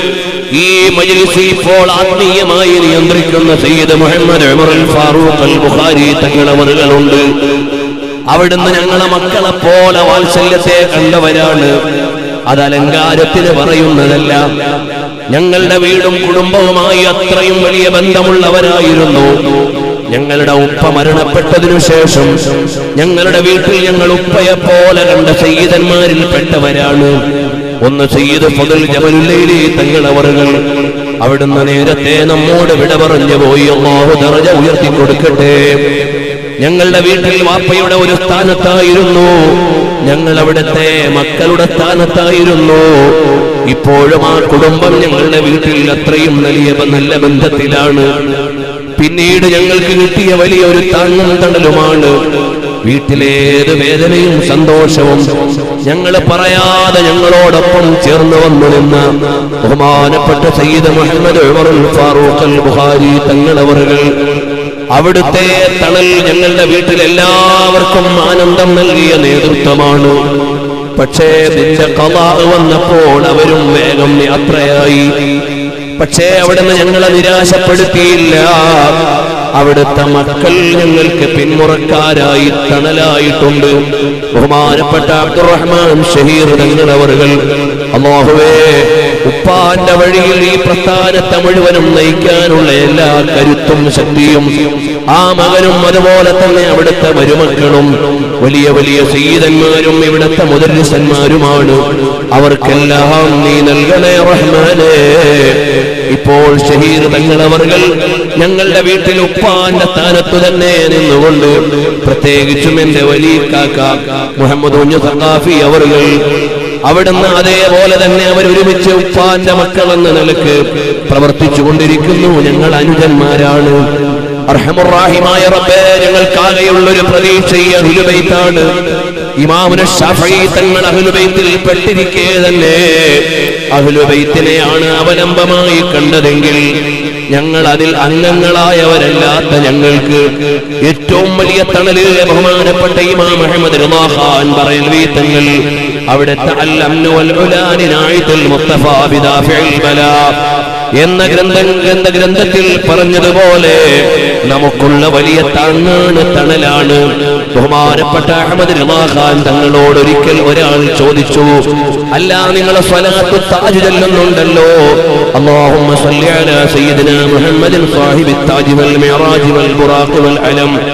ഈ മജ്ലിസ് ഇപ്പോൾ ആത്മീയമായി നിയന്ത്രിക്കുന്ന സയ്യിദ് മുഹമ്മദ് ഉമർ അൽ ഫാറൂഖ് അൽ ബുഖാരി തങ്ങളവറുകളുണ്ട് അവിടുന്ന് ഞങ്ങളെ മക്കളെ പോലെ വാത്സല്യത്തെ കണ്ടവരാണ് അത് അലങ്കാരത്തിന് പറയുന്നതല്ല ഞങ്ങളുടെ വീടും കുടുംബവുമായി അത്രയും വലിയ ബന്ധമുള്ളവരായിരുന്നു ഞങ്ങളുടെ ഉപ്പ മരണപ്പെട്ടതിനു ശേഷം ഞങ്ങളുടെ വീട്ടിൽ ഞങ്ങൾ ഉപ്പയെ പോലെ കണ്ട സയ്യിദന്മാരിൽ പെട്ടവരാണ് ഒന്ന് സയ്യിദ് ഫضل ജബലുല്ലൈലി തങ്ങളവറുകൾ അവിടുന്ന് നേരത്തെ നമ്മോട് വിട പറഞ്ഞു പോയി അള്ളാഹു ദറജ ഉയർത്തി കൊടുക്കട്ടെ ഞങ്ങളുടെ വീട്ടിൽ വാപ്പയുടെ ഒരു സ്ഥാനത്തായിരുന്നു ഞങ്ങൾ അവിടുത്തെ മക്കളുടെ സ്ഥാനത്തായിരുന്നു ഇപ്പോഴും ആ കുടുംബം ഞങ്ങളുടെ വീട്ടിൽ അത്രയും വലിയ നല്ല ബന്ധത്തിലാണ് പിന്നീട് ഞങ്ങൾക്ക് കിട്ടിയ വലിയൊരു താങ്ങും തണലുമാണ് വീട്ടിലേത് വേദനയും സന്തോഷവും ഞങ്ങൾ പറയാതെ ഞങ്ങളോടൊപ്പം ചേർന്ന് വന്നു നിന്ന ബഹുമാനപ്പെട്ട സയ്യിദ് മുഹമ്മദ് ഉമറുൽ ഫാറൂഖ് അൽ ബുഖാരി തങ്ങളവറുകൾ അവിടുത്തെ തണൽ ഞങ്ങളുടെ വീട്ടിൽ എല്ലാവർക്കും ആനന്ദം നൽകിയ നേതൃത്വമാണ് പക്ഷേ നിന്റെ കലാ വന്നപ്പോൾ അവരും വേഗം യാത്രയായി പക്ഷേ അവിടുന്ന് ഞങ്ങളെ നിരാശപ്പെടുത്തിയില്ല അവിടുത്തെ മക്കൾ ഞങ്ങൾക്ക് പിന്മുറക്കാരായി തണലായിട്ടുണ്ട് ബഹുമാനപ്പെട്ട അബ്ദുറഹ്മാൻ ഷഹീർ തങ്ങളവറുകൾ അള്ളാഹുവേ ഉപ്പാന്റെ വഴിയിൽ ഈ പ്രസ്ഥാനത്തെ മുഴുവനും നയിക്കാനുള്ള എല്ലാ കരുത്തും ശക്തിയും ആ മകനും അതുപോലെ തന്നെ അവിടുത്തെ മരുമക്കളും വലിയ വലിയ സീതന്മാരും ഇവിടുത്തെ മുദരിസന്മാരുമാണ് അവർക്കെല്ലാം നീ നൽകണേ റഹ്മാനേ ഇപ്പോൾ ഷഹീർ തങ്ങളവർകൾ ഞങ്ങളുടെ വീട്ടിൽ ഉപ്പാന്റെ സ്ഥാനത്ത് തന്നെ നിന്നുകൊണ്ട് പ്രത്യേകിച്ചും എന്റെ വലിയ കാക്ക മുഹമ്മദ് കുഞ്ഞു സഖാഫി അവറുകൾ അവിടുന്ന് അതേപോലെ തന്നെ അവർ ഒരുമിച്ച് ഉപ്പാന്റെ മക്കൾ എന്ന നിലക്ക് പ്രവർത്തിച്ചു കൊണ്ടിരിക്കുന്നു ഞങ്ങൾ അനുജന്മാരാണ് അർഹമുറാഹിമായ റബ്ബേ ഞങ്ങൾക്കാകെയുള്ള ഒരു പ്രതീക്ഷ ഈ അഹുലുബൈത്താണ് ഇമാമുന ഷാഫി തങ്ങൾ അഹുലുബൈത്തിൽ പെട്ടിരിക്കെ തന്നെ അഹുലുബൈത്തിനെയാണ് അവലംബമായി കണ്ടതെങ്കിൽ ഞങ്ങൾ അതിൽ അംഗങ്ങളായവരല്ലാത്ത ഞങ്ങൾക്ക് ഏറ്റവും വലിയ തണല് ബഹുമാനപ്പെട്ട ഇമാം അഹമ്മദ് റളിയല്ലാഹു പറയൽവി തങ്ങൾ അവിടുത്തെ അൽ അംനു വൽ ഉലാനിനായിത്തുൽ മുസ്തഫ ബിദാഫിൽ ബലാ എന്ന ഗ്രന്ഥം എന്ന ഗ്രന്ഥത്തിൽ പറഞ്ഞതുപോലെ നമുക്കുള്ള വലിയ താങ്ങാണ് തണലാണ് ബഹുമാനപ്പെട്ട അഹമ്മദ് റിമാഖാൻ തങ്ങളോട് ഒരിക്കൽ ഒരാൾ ചോദിച്ചു അല്ല നിങ്ങളെ സ്വലാത്ത് താജ് ചൊല്ലുന്നുണ്ടല്ലോ اللهم صل على سيدنا محمد صاحب التاج والمعراج والبراق والعلم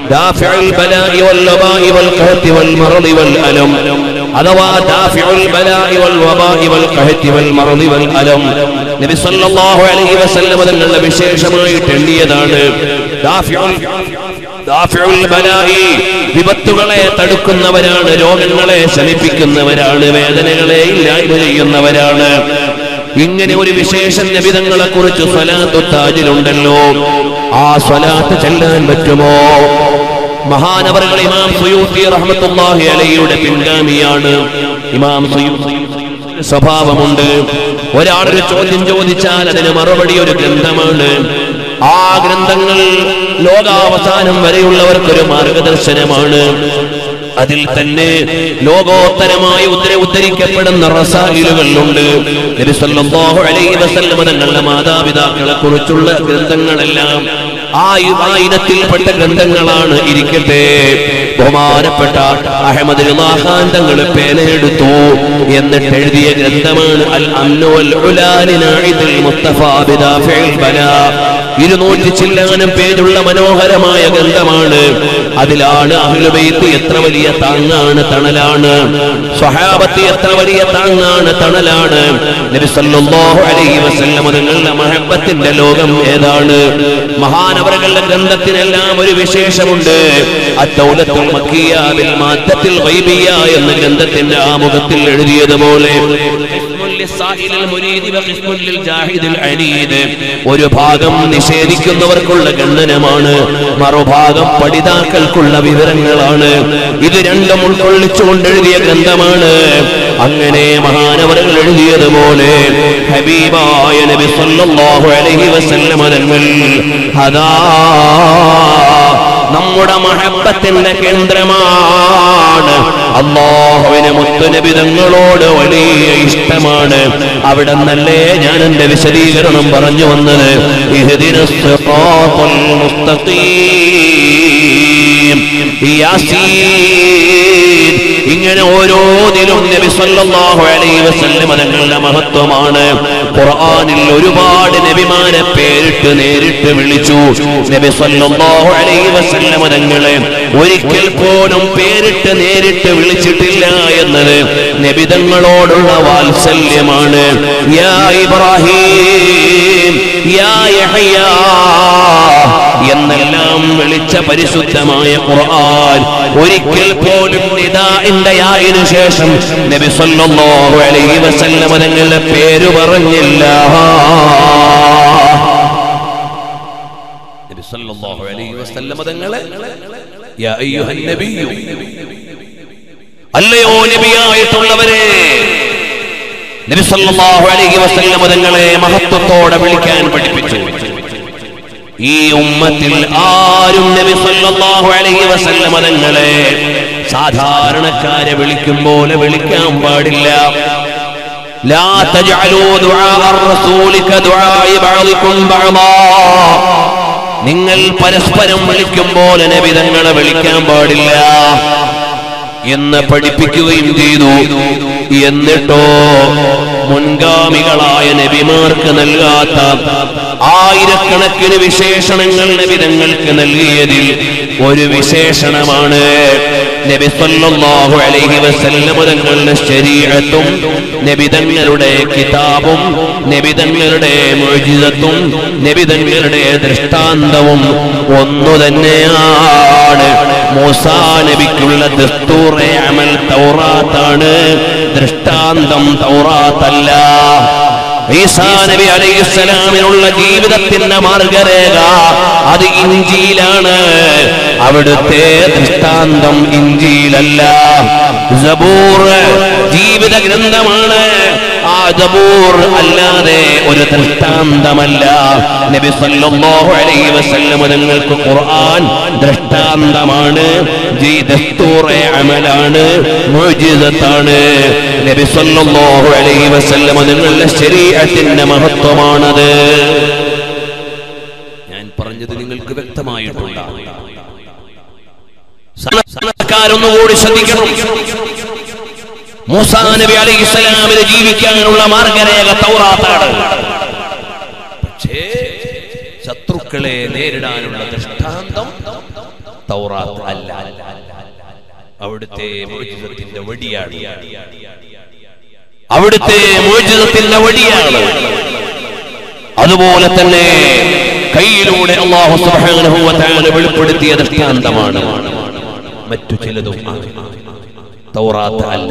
ദാഫിഉൽ ബലാഇ വൽ വബാഇ വൽ ഖഹത്തി വൽ മറദി വൽ അലം അഥവാ ദാഫിഉൽ ബലാഇ വൽ വബാഇ വൽ ഖഹത്തി വൽ മറദി വൽ അലം നബി സല്ലല്ലാഹു അലൈഹി വസല്ലം തങ്ങളുടെ വിശേഷമായിട്ട് എണ്ണിയതാണ് ദാഫിഉൽ ദാഫിഉൽ ബലാഇ വിപത്തുകളെ തടുക്കുന്നവരാണ് രോഗങ്ങളെ ശമിപ്പിക്കുന്നവരാണ് വേദനകളെ ഇല്ലായ്മ ചെയ്യുന്നവരാണ് ഇങ്ങനെ ഒരു വിശേഷം നബിതങ്ങളെ കുറിച്ച് സ്വലാത്തു താജിലുണ്ടല്ലോ ആ സ്വലാത്ത് ചെല്ലാൻ പറ്റുമോ മഹാനവറുകൾ ഇമാം സുയൂത്തി റഹ്മത്തുള്ളാഹി അലൈയുടെ പിൻഗാമിയാണ് ഇമാം സുയൂത്തി സ്വഭാവമുണ്ട് ഒരാളൊരു ചോദ്യം ചോദിച്ചാൽ അതിന് മറുപടി ഒരു ഗ്രന്ഥമാണ് ആ ഗ്രന്ഥങ്ങൾ ലോകാവസാനം വരെയുള്ളവർക്കൊരു മാർഗദർശനമാണ് അതിൽ തന്നെ ലോകോത്തരമായി ഉദ്ധര ഉദ്ധരിക്കപ്പെടുന്ന റസായിലുകളുണ്ട് നബി സല്ലല്ലാഹു അലൈഹി വസല്ലം തങ്ങളുടെ മാതാപിതാക്കളെ കുറിച്ചുള്ള ഗ്രന്ഥങ്ങളെല്ലാം ആ ഇ- ആ ഇനത്തിൽപ്പെട്ട ഗ്രന്ഥങ്ങളാണ് ഇരിക്കട്ടെ ബഹുമാനപ്പെട്ട അഹമ്മദ് റിളാഖാൻ തങ്ങൾ പേനയെടുത്തു എന്നിട്ട് എഴുതിയ ഗ്രന്ഥമാണ് അൽ അന്നു വൽ ഉലാലി നാഇദുൽ മുസ്തഫ ബിദാഫിൽ ബലാ ഇരുന്നൂറ്റി ചില്ലാനം പേജുള്ള മനോഹരമായ ഗ്രന്ഥമാണ് അതിലാണ് അഹ്ലുബൈത്ത് എത്ര വലിയ താങ്ങാണ് തണലാണ് സ്വഹാബത്ത് എത്ര വലിയ താങ്ങാണ് തണലാണ് നബി സല്ലല്ലാഹു അലൈഹി വസല്ലം തങ്ങളുടെ മഹബത്തിന്റെ ലോകം ഏതാണ് മഹാനവറുകളുടെ ഗ്രന്ഥത്തിനെല്ലാം ഒരു വിശേഷമുണ്ട് അദ്ദൗലത്തുൽ മക്കിയ ബിൽ മാദ്ദത്തിൽ ഗൈബിയ എന്ന ഗ്രന്ഥത്തിന്റെ ആമുഖത്തിൽ എഴുതിയതുപോലെ ഖിസ്മുൽ ലിസ്സാഹിലിൽ മുരീദി വഖിസ്മുൽ ലിൽ ജാഹിദിൽ അനീദ് ഒരു ഭാഗം നിഷേധിക്കുന്നവർക്കുള്ള ഖണ്ഡനമാണ് മറുഭാഗം പഠിതാക്കൾക്കുള്ള വിവരങ്ങളാണ് ഇത് രണ്ടും ഉൾക്കൊള്ളിച്ചുകൊണ്ട് എഴുതിയ ഗ്രന്ഥമാണ് അങ്ങനെ മഹാനവറുകൾ എഴുതിയതുപോലെ ഹബീബായ നബി സല്ലല്ലാഹു അലൈഹി വസല്ലം തങ്ങൾ അതാ നമ്മുടെ മഹബത്തിന്റെ കേന്ദ്രമാണ് അള്ളാഹുവിന് മുത്തുനബിതങ്ങളോട് വലിയ ഇഷ്ടമാണ് അവിടെ നിന്നല്ലേ ഞാൻ എന്റെ വിശദീകരണം പറഞ്ഞു വന്നത് ഇഹ്ദിന സിറാത്തുൽ മുസ്തഖീം യാസീൻ ഇങ്ങനെ ഓരോന്നിലും നബി സല്ലല്ലാഹു അലൈഹി വസല്ലം തങ്ങളുടെ മഹത്വമാണ് ഖുർആനിൽ ഒരുപാട് നബിമാരെ പേരിട്ട് നേരിട്ട് വിളിച്ചു നബി സല്ലല്ലാഹു അലൈഹി വസല്ലം തങ്ങളെ ഒരിക്കൽ പോലും പേരിട്ട് നേരിട്ട് വിളിച്ചിട്ടില്ല എന്നത് നബിതങ്ങളോടുള്ള വാത്സല്യമാണ് യാ ഇബ്രാഹിം യാ യഹ്യ എന്നെല്ലാം വിളിച്ച പരിശുദ്ധമായ ഖുർആൻ ഒരിക്കൽ പോലും നിദാഇന്റെ യായിനു ശേഷം നബി സല്ലല്ലാഹു അലൈഹി വസല്ലം തങ്ങളുടെ പേര് പറഞ്ഞില്ല നബി സല്ലല്ലാഹു അലൈഹി വസല്ലം തങ്ങളെ യാ അയ്യുഹൻ നബിയ്യു അല്ലയോ നബിയായിട്ടുള്ളവരെ നബി സല്ലല്ലാഹു അലൈഹി വസല്ലം തങ്ങളെ മഹത്വത്തോടെ വിളിക്കാൻ പഠിപ്പിച്ചു ഈ ഉമ്മത്തിൽ ആരും നബി സല്ലല്ലാഹു അലൈഹി വസല്ലം തങ്ങളെ സാധാരണക്കാരെ വിളിക്കും പോലെ വിളിക്കാൻ പാടില്ല لا تجعلوا دعاء الرسول كدعاء بعضكم بعضا നിങ്ങൾ പരസ്പരം വിളിക്കും പോലെ നബി തങ്ങളെ വിളിക്കാൻ പാടില്ല എന്ന് പഠിപ്പിക്കുകയും ചെയ്തു എന്നിട്ടോ മുൻഗാമികളായ നബിമാർക്ക് നൽകാത്ത ആയിരക്കണക്കിന് വിശേഷണങ്ങൾ നബിതങ്ങൾക്ക് നൽകിയതിൽ ഒരു വിശേഷണമാണ് നബി സല്ലല്ലാഹു അലൈഹി വസല്ലം തങ്ങളുടെ ശരീഅത്തും നബിതങ്ങളുടെ കിതാബും നബിതങ്ങളുടെ മുഅ്ജിസത്തും നബിതങ്ങളുടെ ദൃഷ്ടാന്തവും ഒന്നു തന്നെയാണ് മൂസാ നബിക്കുള്ള ദസ്തൂറെ അമൽ തൗറാത്താണ് ദൃഷ്ടാന്തം തൗറാത്തല്ല ഈസാ നബി അലൈഹിസ്സലാമിനുള്ള ജീവിതത്തിന്റെ മാർഗരേഖ അത് ഇഞ്ചിയിലാണ് അവിടുത്തെ ദൃഷ്ടാന്തം ഇഞ്ചിയിലല്ല സബൂർ ജീവിത ഗ്രന്ഥമാണ് ആ സബൂർ അല്ലാതെ ഒരു ദൃഷ്ടാന്തമല്ല നബി സല്ലല്ലാഹു അലൈഹി വസല്ലം നിങ്ങൾക്ക് ഖുർആൻ ദൃഷ്ടാന്തമാണ് ജീ- ദസ്തൂറെ അമലാണ് മുഅ്ജിസത്താണ് നബി സല്ലല്ലാഹു അലൈഹി വസല്ലം നിങ്ങളുടെ ശരീഅത്തിന്റെ മഹത്വമാണത് ഞാൻ പറഞ്ഞത് നിങ്ങൾക്ക് വ്യക്തമായിട്ടുണ്ടാകും സർക്കാരൊന്നുകൂടി ശ്രദ്ധിക്കണം മൂസാ നബി അലൈഹി ഇസ്ലാമിന് ജീവിക്കാനുള്ള മാർഗരേഖ തൗറാത്താണ് പക്ഷേ ശത്രുക്കളെ നേരിടാനുള്ള ദൃഷ്ടാന്തം തൗറാത്ത് അല്ല അവിടുത്തെ മോചിതത്തിന്റെ വടിയാണ് അവിടുത്തെ മോചിതത്തിന്റെ വടിയാണ് അതുപോലെ തന്നെ കയ്യിലൂടെ അള്ളാഹു സുബ്ഹാനഹു വ തആല വെളിപ്പെടുത്തിയ ദൃഷ്ടാന്തമാണ് മറ്റു ചിലതും ആണ്. തൗറാത്ത് അല്ല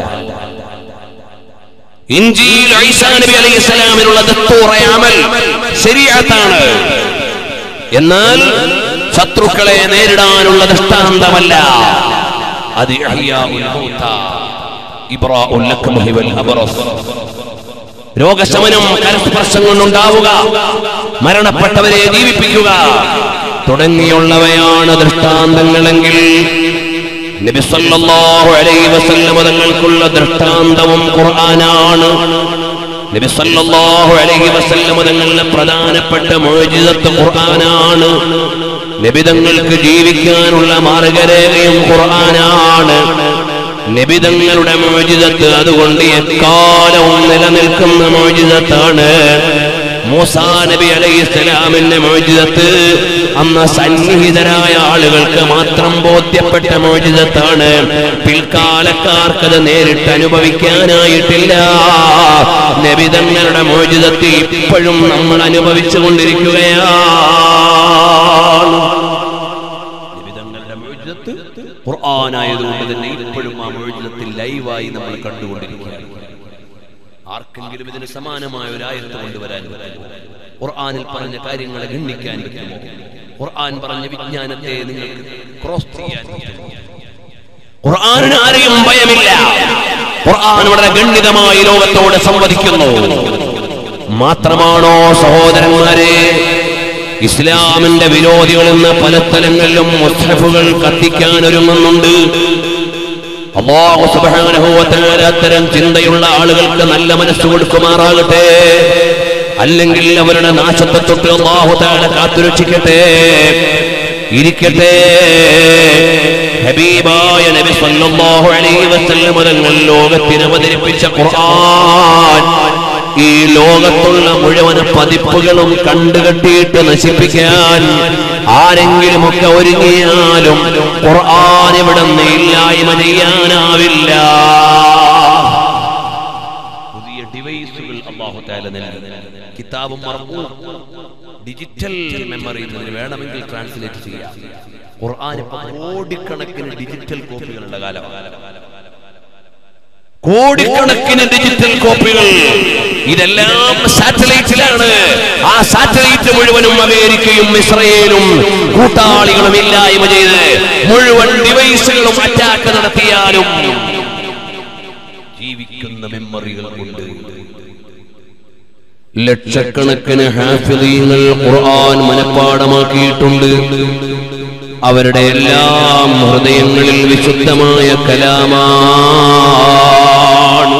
ഇഞ്ചിയിൽ ഈസാ നബി അലൈഹിസ്സലാമിനുള്ള ദസ്തൂറെ അമൽ ശരീഅത്താണ് എന്നാൽ ശത്രുക്കളെ നേരിടാനുള്ള ദൃഷ്ടാന്തമല്ല അത് ഇഹ്യാഉൽ മൗത ഇബ്റാഉൽ ലക്മഹി വൽ അബ്റസ് രോഗശമനം കരസ്പർശം കൊണ്ടുണ്ടാവുക മരണപ്പെട്ടവരെ ജീവിപ്പിക്കുക തുടങ്ങിയുള്ളവയാണ് ദൃഷ്ടാന്തങ്ങളെങ്കിൽ നബി സല്ലല്ലാഹു അലൈഹി വസല്ലം തങ്ങൾക്കുള്ള ദൃഷ്ടാന്തവും ഖുർആനാണ് നബി സല്ലല്ലാഹു അലൈഹി വസല്ലം തങ്ങളുടെ പ്രധാനപ്പെട്ട മോചിതത്വ ഖുർആനാണ് നബി തങ്ങൾക്ക് ജീവിക്കാനുള്ള മാർഗരേഖയും ഖുർആനാണ് നിബിതങ്ങളുടെ മോചിതത്ത് അതുകൊണ്ട് എക്കാലവും നിലനിൽക്കുന്ന മോചിതത്താണ് മൂസാ നബി അലൈഹി സ്വലാമിന്റെ മോചിതത്ത് അന്ന് സന്നിഹിതരായ ആളുകൾക്ക് മാത്രം ബോധ്യപ്പെട്ട മോചിതത്താണ് പിൽക്കാലക്കാർക്കത് നേരിട്ട് അനുഭവിക്കാനായിട്ടില്ല നബിതങ്ങളുടെ മോചിതത്ത് ഇപ്പോഴും നമ്മൾ അനുഭവിച്ചു കൊണ്ടിരിക്കുകയാണ് നിബിതങ്ങളുടെ മോചിതത്ത് ഖുർആനായതുകൊണ്ട് തന്നെ ഇപ്പോഴും ആ മോചിതത്തിൽ ലൈവായി നമ്മൾ കണ്ടുകൊണ്ടിരിക്കുകയാണ് ആർക്കെങ്കിലും ഇതിന് സമാനമായ ഒരു ആയത്ത് കൊണ്ടുവരാൻ പറ്റുമോ ഖുർആനിൽ പറഞ്ഞ കാര്യങ്ങളെ ഗണ്ണിക്കാൻ പറ്റുമോ ഖുർആൻ പറഞ്ഞ വിജ്ഞാനത്തെ നിങ്ങൾക്ക് ക്രോസ് ചെയ്യാൻ പറ്റുമോ ഖുർആനിന് ആരെയും ഭയമില്ല ഖുർആൻ വളരെ ഗണ്ഡിതമായി ലോകത്തോട് സംവദിക്കുന്നു മാത്രമാണോ സഹോദരന്മാരെ ഇസ്ലാമിന്റെ വിരോധികൾ എന്ന പല സ്ഥലങ്ങളിലും മുസ്ഹഫുകൾ കത്തിക്കാൻ ഒരുങ്ങുന്നുണ്ട് അള്ളാഹു സുബ്ഹാനഹു വ തആല അത്തരം ചിന്തയുള്ള ആളുകൾക്ക് നല്ല മനസ്സ് കൊടുക്കുമാറാകട്ടെ അല്ലെങ്കിൽ അവരുടെ നാശത്തെ തൊട്ട് അള്ളാഹു തആല കാത്തുരക്ഷിക്കട്ടെ ഇരിക്കട്ടെ ഹബീബായ നബി സല്ലല്ലാഹു അലൈഹി വസല്ലം തങ്ങൾ ലോകത്തിന് അവതരിപ്പിച്ച ഖുർആൻ ഈ ലോകത്തുള്ള മുഴുവൻ പതിപ്പുകളും കണ്ടുകെട്ടിയിട്ട് നശിപ്പിക്കാൻ ആരെങ്കിലുമൊക്കെ ഒരുങ്ങിയാലും ഖുർആൻ ഇവിടെ നിന്ന് ഇല്ലായ്മ ചെയ്യാനാവില്ല പുതിയ ഡിവൈസുകൾ അള്ളാഹു താല നൽകി കിതാബും മറക്കൂ ഡിജിറ്റൽ മെമ്മറി എന്നതിന് വേണമെങ്കിൽ ട്രാൻസ്ലേറ്റ് ചെയ്യാം ഖുർആൻ ഇപ്പൊ കോടിക്കണക്കിന് ഡിജിറ്റൽ കോപ്പികളുടെ കാലമാണ് കോടിക്കണക്കിന് ഡിജിറ്റൽ കോപ്പികൾ ഇതെല്ലാം സാറ്റലൈറ്റിലാണ് ആ സാറ്റലൈറ്റ് മുഴുവനും അമേരിക്കയും ഇസ്രയേലും കൂട്ടാളികളും ഇല്ലായ്മ ചെയ്ത് മുഴുവൻ ഡിവൈസുകളും അറ്റാക്ക് നടത്തിയാലും ജീവിക്കുന്ന മെമ്മറികൾ കൊണ്ട് ലക്ഷക്കണക്കിന് ഹാഫിദീങ്ങൾ ഖുർആൻ മനഃപ്പാടമാക്കിയിട്ടുണ്ട് അവരുടെ എല്ലാം ഹൃദയങ്ങളിൽ വിശുദ്ധമായ കലാമാണ്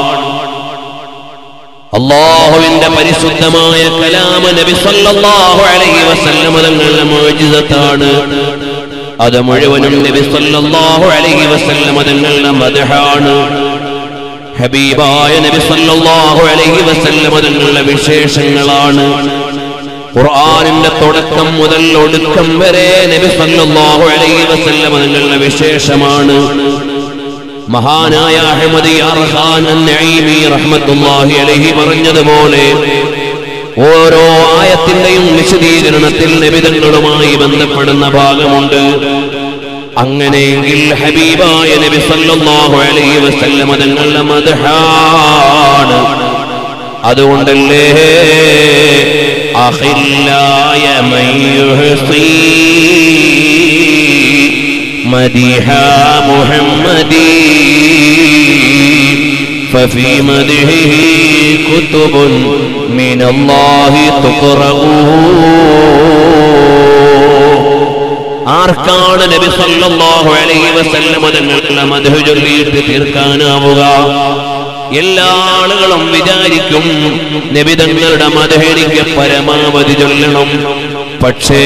അള്ളാഹുവിന്റെ പരിശുദ്ധമായ കലാമ നബി സല്ലല്ലാഹു അലൈഹി വസല്ലം തങ്ങളുടെ മോചിതത്താണ് അത് മുഴുവനും നബി സല്ലല്ലാഹു അലൈഹി വസല്ലം തങ്ങളുടെ മദഹാണ് ഹബീബായ നബി സല്ലല്ലാഹു അലൈഹി വസല്ലം തങ്ങളുടെ വിശേഷങ്ങളാണ് ഖുർആനിന്റെ തുടക്കം മുതൽ ഒടുക്കം വരെ നബി സല്ലല്ലാഹു അലൈഹി വസല്ലം തങ്ങളുടെ വിശേഷമാണ് മഹാനായ അഹമ്മദ് യാർഖാൻ അന്നഈമി റഹ്മത്തുള്ളാഹി അലൈഹി പറഞ്ഞതുപോലെ ഓരോ ആയത്തിന്റെയും വിശദീകരണത്തിൽ നബിതങ്ങളുമായി ബന്ധപ്പെടുന്ന ഭാഗമുണ്ട് അങ്ങനെയെങ്കിൽ ഹബീബായ നബി സല്ലല്ലാഹു അലൈഹി വസല്ലം തങ്ങളുടെ മദ്ഹാണ് അതുകൊണ്ടല്ലേ അഖില്ലായ മയ്യുഹ്സീ مديح محمد ففي مدحه كتب من الله تقرأ ആർക്കാണ് നബി സല്ലല്ലാഹു അലൈഹി വസല്ലം തങ്ങളുടെ മദ്ഹ് ചൊല്ലിയിട്ട് തീർക്കാനാവുക എല്ലാ ആളുകളും വിചാരിക്കും നബി തങ്ങളുടെ മദ്ഹ് എനിക്ക് പരമാവധി ചൊല്ലണം പക്ഷേ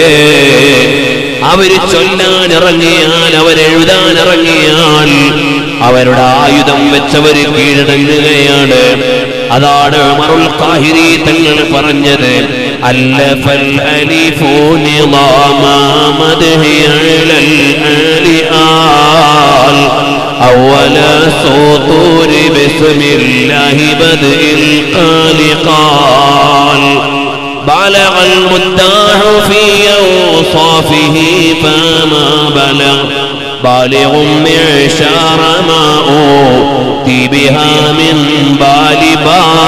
അവര് ചൊല്ലാൻ ഇറങ്ങിയാൽ അവരെഴുതാൻ ഇറങ്ങിയാൽ അവരുടെ ആയുധം വെച്ചവര് കീഴടങ്ങുകയാണ് അതാണ് ഉമറുൽ ഖാഹിരി തങ്ങൾ പറഞ്ഞത് ألف الألف نظام مدهي على الآل آل أول سطور بسم الله بدء القال قال بلغ المداح في أوصافه فما بلغ بالغ معشار ما أوتي بها من بال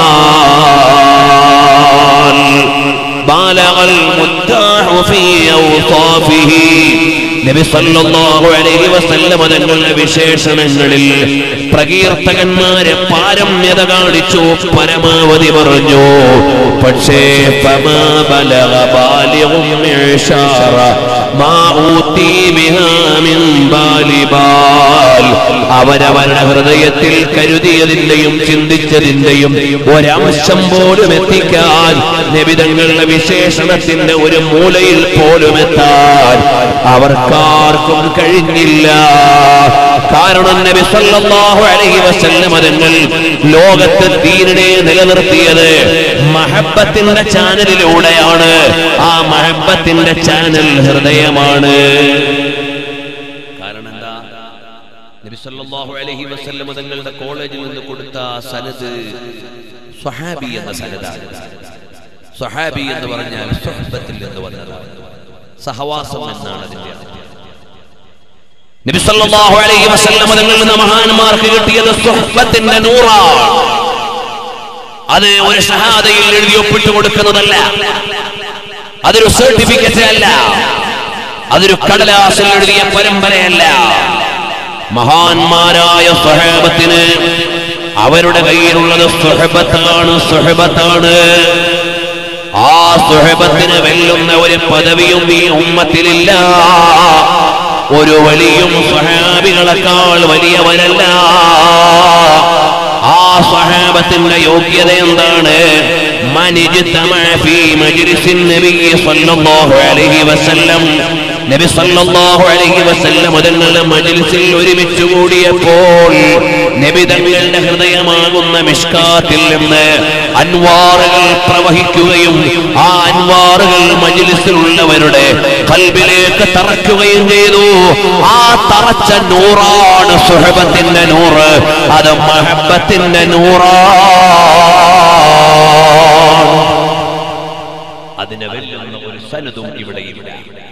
بال بالغ المداح في أوصافه നബി സല്ലല്ലാഹു അലൈഹി വസല്ലമ തങ്ങളുടെ വിശേഷണങ്ങളിൽ പ്രകീർത്തകന്മാരെ പാരമ്യത കാണിച്ചു പരമാവധി പറഞ്ഞു പക്ഷേ ഫമാ ബലഗ ബാലിഗും മിഅ്ശാറ മാ ഊതി ബിഹാ മിൻ ബാലിബാൽ അവരവരുടെ ഹൃദയത്തിൽ കരുതിയതിന്റെയും ചിന്തിച്ചതിന്റെയും ഒരംശം പോലും എത്തിക്കാൻ നബിതങ്ങളുടെ വിശേഷണത്തിന്റെ ഒരു മൂലയിൽ പോലും എത്താൻ അവർക്കാർക്കും കഴിഞ്ഞില്ല കാരണം നബി സല്ലല്ലാഹു അലൈഹി വസല്ലം തങ്ങൾ ലോകത്ത് ദീനിനെ നിലനിർത്തിയത് മഹബത്തിന്റെ ചാനലിലൂടെയാണ് ആ മഹബത്തിന്റെ ചാനൽ ഹൃദയമാണ് കാരണം എന്താ നബി സല്ലല്ലാഹു അലൈഹി വസല്ലം തങ്ങളുടെ കോളേജിൽ നിന്ന് കൊടുത്ത സനത് സ്വഹാബി എന്ന സനതാണ് സ്വഹാബി എന്ന് പറഞ്ഞാൽ സ്വഹബത്തിൽ നിന്ന് വന്നതാണ് സഹവാസം എന്നാണ് അതിന്റെ അർത്ഥം നബി സല്ലല്ലാഹു അലൈഹി വസല്ലം തങ്ങളിൽ നിന്ന് മഹാന്മാർക്ക് കിട്ടിയത് സ്വഹബത്തിന്റെ നൂറാണ് അത് ഒരു ഷഹാദയിൽ എഴുതി ഒപ്പിട്ട് കൊടുക്കുന്നതല്ല അതൊരു സർട്ടിഫിക്കറ്റ് അല്ല അതൊരു കടലാസിൽ എഴുതിയ പരമ്പരയല്ല മഹാന്മാരായ സ്വഹബത്തിന് അവരുടെ കയ്യിലുള്ളത് സുഹബത്താണ് സുഹബത്താണ് ആ സുഹബത്തിന് വെല്ലുന്ന ഒരു പദവിയും ഈ ഉമ്മത്തിലില്ല ഒരു വലിയും സ്വഹാബികളെക്കാൾ വലിയവരല്ല ആ സ്വഹാബത്തിന്റെ യോഗ്യത എന്താണ് മനിജ്തമഅ ഫീ മജ്ലിസിൻ നബി സ്വല്ലല്ലാഹു അലൈഹി വസല്ലം നബി സല്ലല്ലാഹു അലൈഹി വസല്ലം തങ്ങളുടെ മജ്ലിസിൽ ഒരുമിച്ച് കൂടിയപ്പോൾ നബി തങ്ങളുടെ ഹൃദയമാകുന്ന മിഷ്കാത്തിൽ നിന്ന് അൻവാറുകൾ പ്രവഹിക്കുകയും ആ അൻവാറുകൾ മജ്ലിസിലുള്ളവരുടെ കൽബിലേക്ക് തറക്കുകയും ചെയ്തു ആ തറച്ച നൂറാണ് സുഹബത്തിന്റെ നൂറ് അത് മഹബത്തിന്റെ നൂറാണ് അതിനെ വെല്ലുന്ന ഒരു സനതും ഇവിടെ ഇല്ല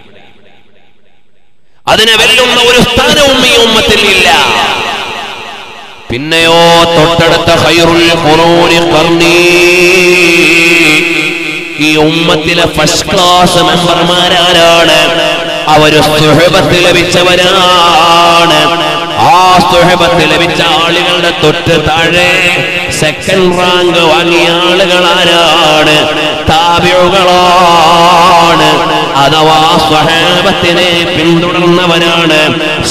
അതിനെ വെല്ലുന്ന ഒരു സ്ഥാനവും ഈ ഉമ്മത്തിൽ ഇല്ല പിന്നെയോ തൊട്ടടുത്ത ഖൈറുൽ ഖുറൂനി ഖർണീ ഈ ഉമ്മത്തിലെ ഫസ്റ്റ് ക്ലാസ് മെമ്പർമാരാരാണ് അവര് സുഹബത്ത് ലഭിച്ചവരാണ് ആ സുഹബത്ത് ലഭിച്ച ആളുകളുടെ തൊട്ട് താഴെ സെക്കൻഡ് റാങ്ക് വാങ്ങിയ ആളുകൾ ആരാണ് താപിഴുകളാണ് അഥവാ സ്വഹാബത്തിനെ പിന്തുടർന്നവരാണ്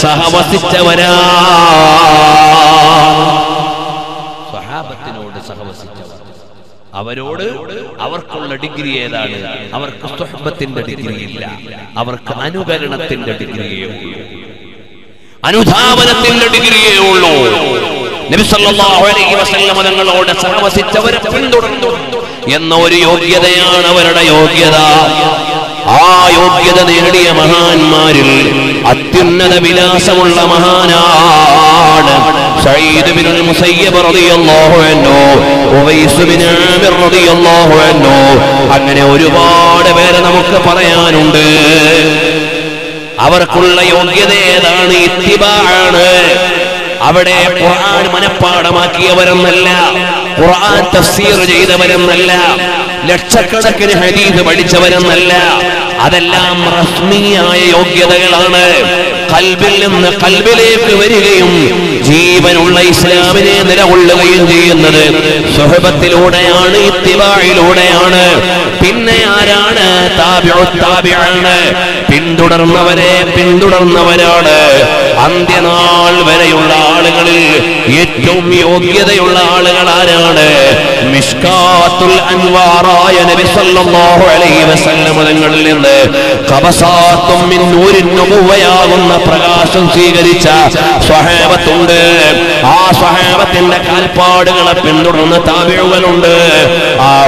സഹവസിച്ചവരാണ് സ്വഹാബത്തിനോട് സഹവസിച്ചവർ അവരോട് അവർക്കുള്ള ഡിഗ്രി ഏതാണ് അവർക്ക് സ്വഹബത്തിന്റെ ഡിഗ്രി ഇല്ല അവർക്ക് അനുകരണത്തിന്റെ ഡിഗ്രിയേ ഉള്ളൂ അനുധാവനത്തിന്റെ ഡിഗ്രിയേ ഉള്ളൂ നബി സല്ലല്ലാഹു അലൈഹി വസല്ലം തങ്ങളോട് സഹവസിച്ചവരെ പിന്തുടർന്നു എന്ന ഒരു യോഗ്യതയാണ് അവരുടെ യോഗ്യത ആ യോഗ്യത നേടിയ മഹാന്മാരിൽ അത്യുന്നത വിലാസമുള്ള മഹാനാണ് സയ്യിദ് ബിനുൽ മുസയ്യബ് റളിയല്ലാഹു അൻഹു ഉവൈസ് ബിൻ ആമിർ റളിയല്ലാഹു അൻഹു അങ്ങനെ ഒരുപാട് പേരെ നമുക്ക് പറയാനുണ്ട് അവർക്കുള്ള യോഗ്യത ഏതാണ് ഇത്തിബാണ് അവിടെ ഖുർആൻ മനഃപ്പാടമാക്കിയവരെന്നല്ല ഖുർആൻ തഫ്സീർ ചെയ്തവരെന്നല്ല ലക്ഷക്കണക്കിന് ഹദീസ് പഠിച്ചവരെന്നല്ല അതെല്ലാം റസ്മിയായ യോഗ്യതകളാണ് കൽബിൽ നിന്ന് കൽബിലേക്ക് വരികയും ജീവനുള്ള ഇസ്ലാമിനെ നിലകൊള്ളുകയും ചെയ്യുന്നത് സുഹബത്തിലൂടെയാണ് ഇത്തിബായിലൂടെയാണ് പിന്നെ ആരാണ് താബിഉ താബിആണ് പിന്തുടർന്നവരെ പിന്തുടർന്നവരാണ് അന്ത്യനാൾ വരെയുള്ള ആളുകളിൽ ഏറ്റവും യോഗ്യതയുള്ള ആളുകൾ ആരാണ് മിഷ്കാത്തുൽ അൻവാറായ നബി സല്ലല്ലാഹു അലൈഹി വസല്ലം തങ്ങളിൽ നിന്ന് ഖബസാത്തും മിൻ നൂരിൻ നുബുവയാകുന്ന പ്രകാശം സ്വീകരിച്ച സ്വഹാബത്തുണ്ട് ആ സ്വഹാബത്തിന്റെ കാൽപ്പാടുകളെ പിന്തുടർന്ന താബിഴുകളുണ്ട് ആ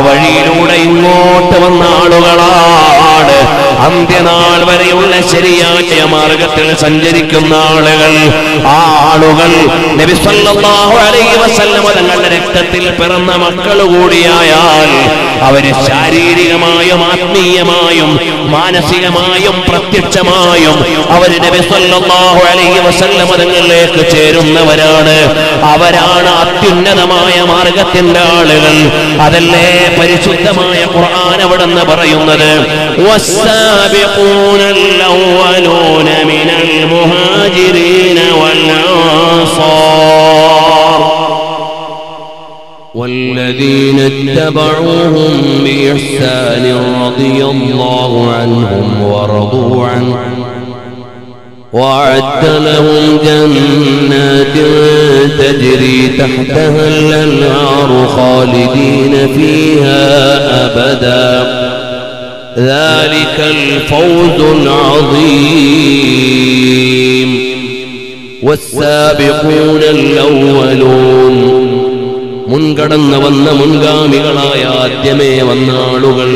വഴിയിലൂടെ ഇങ്ങോട്ട് വന്ന ആളുകളാണ് അന്ത്യനാൾ വരെയുള്ള ശരിയായ മാർഗത്തിൽ സഞ്ചരിക്കുന്ന ആളുകൾ ആ ആളുകൾ നബി സല്ലല്ലാഹു അലൈഹി വസല്ലമ തങ്ങളുടെ രക്തത്തിൽ പിറന്ന മക്കൾ കൂടിയായാൽ അവര് ശാരീരികമായും ആത്മീയമായും മാനസികമായും പ്രത്യക്ഷമായും അവര് നബി സല്ലല്ലാഹു അലൈഹി വസല്ലമ തങ്ങളിലേക്ക് ചേരുന്നവരാണ് അവരാണ് അത്യുന്നതമായ മാർഗത്തിന്റെ ആളുകൾ അതല്ലേ പരിശുദ്ധമായ ഖുർആൻ അവിടെ നിന്ന് പറയുന്നത് والسابقون الأولون من المهاجرين والأنصار والذين اتبعوهم بإحسان رضي الله عنهم ورضوا عنه وأعد لهم جنات تجري تحتها الأنهار خالدين فيها أبدا ذلك الفوز العظيم والسابقون الأولون മുൻകടന്ന് വന്ന മുൻഗാമികളായ ആദ്യമേ വന്ന ആളുകൾ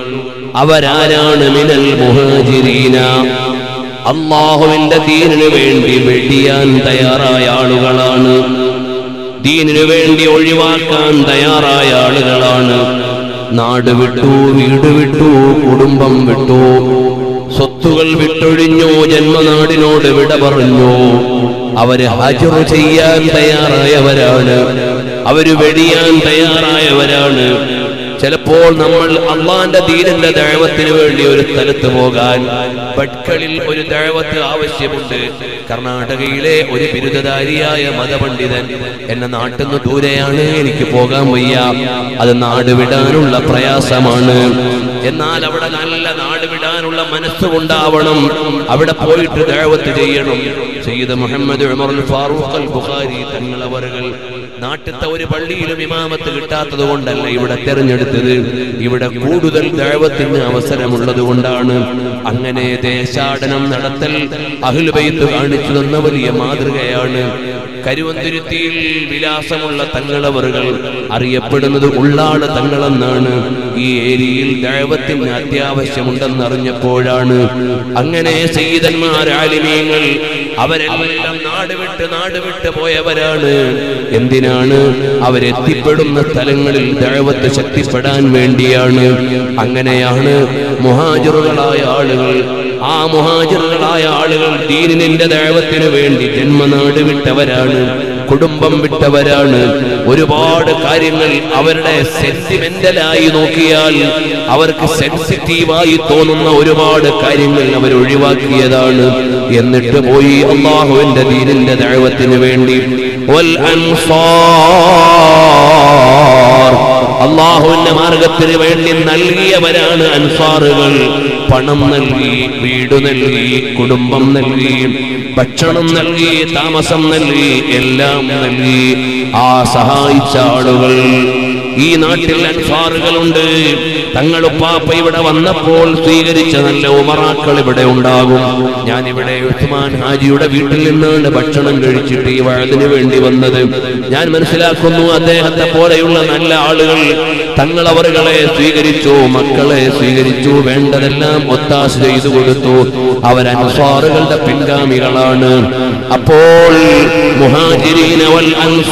അവരാരാണ് മിനൽ മുഹാജിരീന അള്ളാഹുവിന്റെ ദീനിനു വേണ്ടി വെടിയാൻ തയ്യാറായ ആളുകളാണ് ദീനിനു വേണ്ടി ഒഴിവാക്കാൻ തയ്യാറായ ആളുകളാണ് നാട് വിട്ടു വീട് വിട്ടു കുടുംബം വിട്ടു സ്വത്തുകൾ വിട്ടൊഴിഞ്ഞു ജന്മനാടിനോട് വിട പറഞ്ഞു അവര് ഹാജറ് ചെയ്യാൻ തയ്യാറായവരാണ് അവര് വെടിയാൻ തയ്യാറായവരാണ് ചിലപ്പോൾ നമ്മൾ അള്ളാന്റെ ദീനിന്റെ ദൈവത്തിന് വേണ്ടി ഒരു സ്ഥലത്ത് പോകാൻ ഭട്കളിൽ ഒരു ദൈവത്ത് ആവശ്യമുണ്ട് കർണാടകയിലെ ഒരു ബിരുദധാരിയായ മതപണ്ഡിതൻ എന്നെ നാട്ടിൽ നിന്ന് ദൂരെയാണ് എനിക്ക് പോകാൻ വയ്യ അത് നാട് വിടാനുള്ള പ്രയാസമാണ് എന്നാൽ അവിടെ നല്ല നാട് വിടാനുള്ള മനസ്സുകൊണ്ടാവണം അവിടെ പോയിട്ട് ദൈവത്ത് ചെയ്യണം സയ്യിദ് മുഹമ്മദ് ഉമറുൽ ഫാറൂഖ് അൽ ബുഖാരി തങ്ങളവറുകൾ നാട്ടിലത്തെ ഒരു പള്ളിയിലും ഇമാമത്ത് കിട്ടാത്തത് കൊണ്ടല്ല ഇവിടെ തെരഞ്ഞെടുത്തത് ഇവിടെ കൂടുതൽ ദൈവത്തിന് അവസരമുള്ളത് കൊണ്ടാണ് അങ്ങനെ ദേശാടനം നടത്തൽ അഹ്ലുബൈത്ത് കാണിച്ചു തന്ന വലിയ മാതൃകയാണ് കരുവന്തുരുത്തിയിൽ വിലാസമുള്ള തങ്ങളവറുകൾ അറിയപ്പെടുന്നത് ഉള്ളാട് തങ്ങളെന്നാണ് ഈ ഏരിയയിൽ ദൈവത്തിന് അത്യാവശ്യമുണ്ടെന്ന് അറിഞ്ഞപ്പോഴാണ് അങ്ങനെ സീതന്മാർ ആലിമീങ്ങൾ അവരെല്ലാം നാട് വിട്ട് നാട് വിട്ട് പോയവരാണ് എന്തിനാണ് അവരെത്തിപ്പെടുന്ന സ്ഥലങ്ങളിൽ ദൈവത്ത് ശക്തിപ്പെടാൻ വേണ്ടിയാണ് അങ്ങനെയാണ് മുഹാജിറുകളായ ആളുകൾ ആ മുഹാജിറുകളായ ആളുകൾ ദീനിന്റെ ദൈവത്തിന് വേണ്ടി ജന്മനാട് വിട്ടവരാണ് കുടുംബം വിട്ടവരാണ് ഒരുപാട് കാര്യങ്ങൾ അവരുടെ സെന്റിമെന്റലായി നോക്കിയാൽ അവർക്ക് സെൻസിറ്റീവായി തോന്നുന്ന ഒരുപാട് കാര്യങ്ങൾ അവർ ഒഴിവാക്കിയതാണ് എന്നിട്ട് പോയി അള്ളാഹുവിന്റെ ദീനിന്റെ ദൈവത്തിന് വേണ്ടി വൽ അൻസാർ അള്ളാഹുവിന്റെ മാർഗത്തിന് വേണ്ടി നൽകിയവരാണ് അൻസാറുകൾ പണം നൽകി വീട് നൽകി കുടുംബം നൽകി ഭക്ഷണം നൽകി താമസം നൽകി എല്ലാം നൽകി ആ സഹായിച്ച ആളുകൾ ഈ നാട്ടിൽ അൻസാറുകളുണ്ട് തങ്ങളുപ്പാപ്പ ഇവിടെ വന്നപ്പോൾ സ്വീകരിച്ച നല്ല ഉമറാക്കൾ ഇവിടെ ഉണ്ടാകും ഞാൻ ഇവിടെ ഉസ്മാൻ ഹാജിയുടെ വീട്ടിൽ നിന്നാണ് ഭക്ഷണം കഴിച്ചിട്ട് ഈ വഴതിന് വേണ്ടി വന്നത് ഞാൻ മനസ്സിലാക്കുന്നു അദ്ദേഹത്തെ പോലെയുള്ള നല്ല ആളുകൾ തങ്ങളവറുകളെ സ്വീകരിച്ചു മക്കളെ സ്വീകരിച്ചു വേണ്ടതെല്ലാം ഒത്താശ ചെയ്തു കൊടുത്തു അവർ അൻസാറുകളുടെ പിൻഗാമികളാണ് അപ്പോൾ മുഹാജിരീന വൽ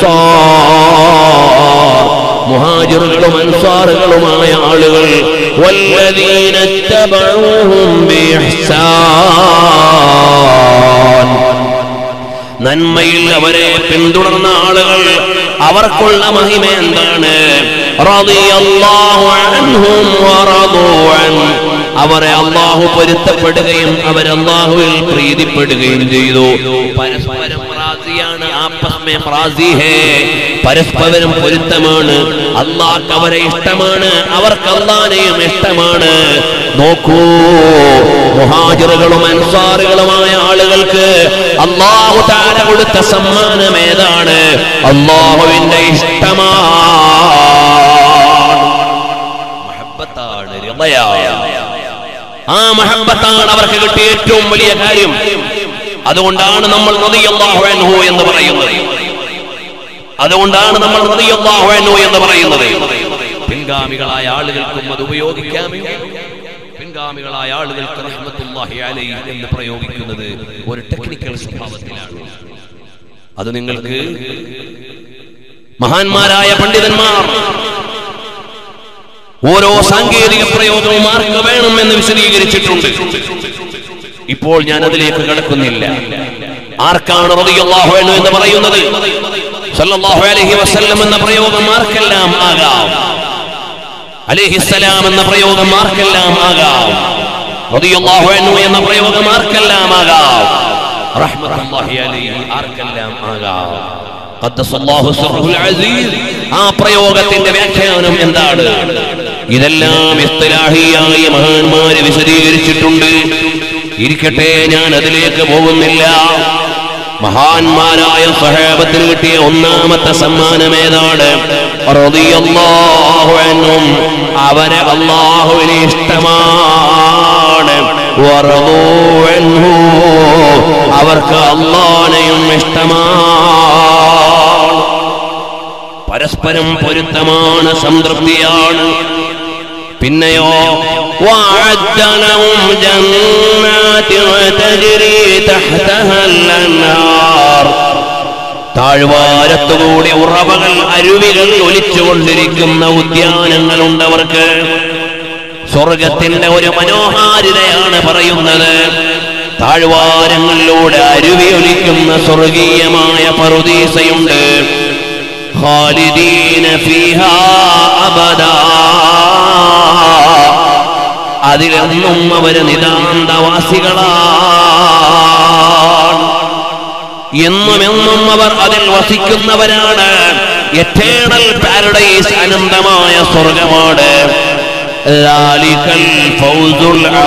അൻസാർ മുഹാജിറുകളും അൻസാറുകളുമായ ആളുകൾ والذين اتبعوهم بإحسان നന്മയിൽ അവരെ പിന്തുടർന്ന ആളുകൾ അവർക്കുള്ള മഹിമ എന്താണ് റളിയല്ലാഹു അൻഹും വറദൂ അൻ. അവരെ അള്ളാഹു പൊരുത്തപ്പെടുകയും അവർ അള്ളാഹുവിൽ പ്രീതിപ്പെടുകയും ചെയ്തു പരസ്പരം റാസിയാണ് ആപ്പസ് മേ റാസി ഹേ പരസ്പരം പൊരുത്തമാണ് അള്ളാഹ് അവരെ ഇഷ്ടമാണ് അവർക്ക് അള്ളാനെയും ഇഷ്ടമാണ് നോക്കൂ മുഹാജിറുകളും അൻസാറുകളുമായ ആളുകൾക്ക് അള്ളാഹു താര കൊടുത്ത സമ്മാനം ഏതാണ് അള്ളാഹുവിന്റെ ഇഷ്ടമാണ് മഹബത്താണ് ഹൃദയാണ്. ആ മഹബത്താണ് അവർക്ക് കിട്ടിയ ഏറ്റവും വലിയ കാര്യം അതുകൊണ്ടാണ് നമ്മൾ റളിയല്ലാഹു അൻഹു എന്ന് പറയുന്നത് അതുകൊണ്ടാണ് നമ്മൾ റളിയല്ലാഹു അൻഹു എന്ന് പറയുന്നത് പിൻഗാമികളായ ആളുകൾക്കും അത് ഉപയോഗിക്കാമെങ്കിൽ പിൻഗാമികളായ ആളുകൾക്ക് റഹ്മത്തുള്ളാഹി അലൈഹി എന്ന് പ്രയോഗിക്കുന്നത് ഒരു ടെക്നിക്കൽ സ്വഭാവത്തിലാണ് അത് നിങ്ങൾക്ക് മഹാന്മാരായ പണ്ഡിതന്മാർ ഓരോ സാങ്കേതിക പ്രയോഗവും ആർക്ക് വേണമെന്ന് വിശദീകരിച്ചിട്ടുണ്ട് ഇപ്പോൾ ഞാൻ അതിലേക്ക് കടക്കുന്നില്ല ആർക്കാണ് റളിയല്ലാഹു അൻഹു എന്ന് പറയുന്നത് സല്ലല്ലാഹു അലൈഹി വസല്ലം എന്ന പ്രയോഗം ആർക്കെല്ലാം ആകാം അലൈഹിസ്സലാം എന്ന പ്രയോഗം ആർക്കെല്ലാം ആകാം റളിയല്ലാഹു അൻഹു എന്ന പ്രയോഗം ആർക്കെല്ലാം ആകാം റഹ്മത്തുള്ളാഹി അലൈഹി ആർക്കെല്ലാം ആകാം ഖദ്ദസല്ലാഹു സിർറുൽ അസീസ് ആ പ്രയോഗത്തിന്റെ വ്യാഖ്യാനം എന്താണ് ഇതെല്ലാം ഇസ്തിലാഹിയായി മഹാന്മാര് വിശദീകരിച്ചിട്ടുണ്ട് ഇരിക്കട്ടെ ഞാൻ അതിലേക്ക് പോകുന്നില്ല മഹാന്മാരായ സഹാബത്തിന് കിട്ടിയ ഒന്നാമത്തെ സമ്മാനം ഏതാണ് റളിയല്ലാഹു അൻഹും അവരെ അള്ളാഹുവിന് ഇഷ്ടമാണ് വറളൂ അൻഹു അവർക്ക് അള്ളാനെയും ഇഷ്ടമാണ് പരസ്പരം പൊരുത്തമാണ് സംതൃപ്തിയാണ് പിന്നെയോ وأعد لهم جنات تجري تحتها الأنهار താഴ്വാരത്തുകൂടി ഉറവകൾ അരുവികൾ ഒലിച്ചുകൊണ്ടിരിക്കുന്ന ഉദ്യാനങ്ങളുണ്ട് അവർക്ക് സ്വർഗത്തിന്റെ ഒരു മനോഹാരിതയാണ് പറയുന്നത് താഴ്വാരങ്ങളിലൂടെ അരുവി ഒലിക്കുന്ന സ്വർഗീയമായ പറുദീസയുണ്ട് ഖാലിദീന ഫീഹാ അബദാ അതിലെന്നും അവര് നിതാന്തവാസികളാണ് എന്നും എന്നും അവർ അതിൽ വസിക്കുന്നവരാണ് എറ്റേണൽ പാരഡൈസ് അനന്തമായ സ്വർഗമാണ് ذلك الفوز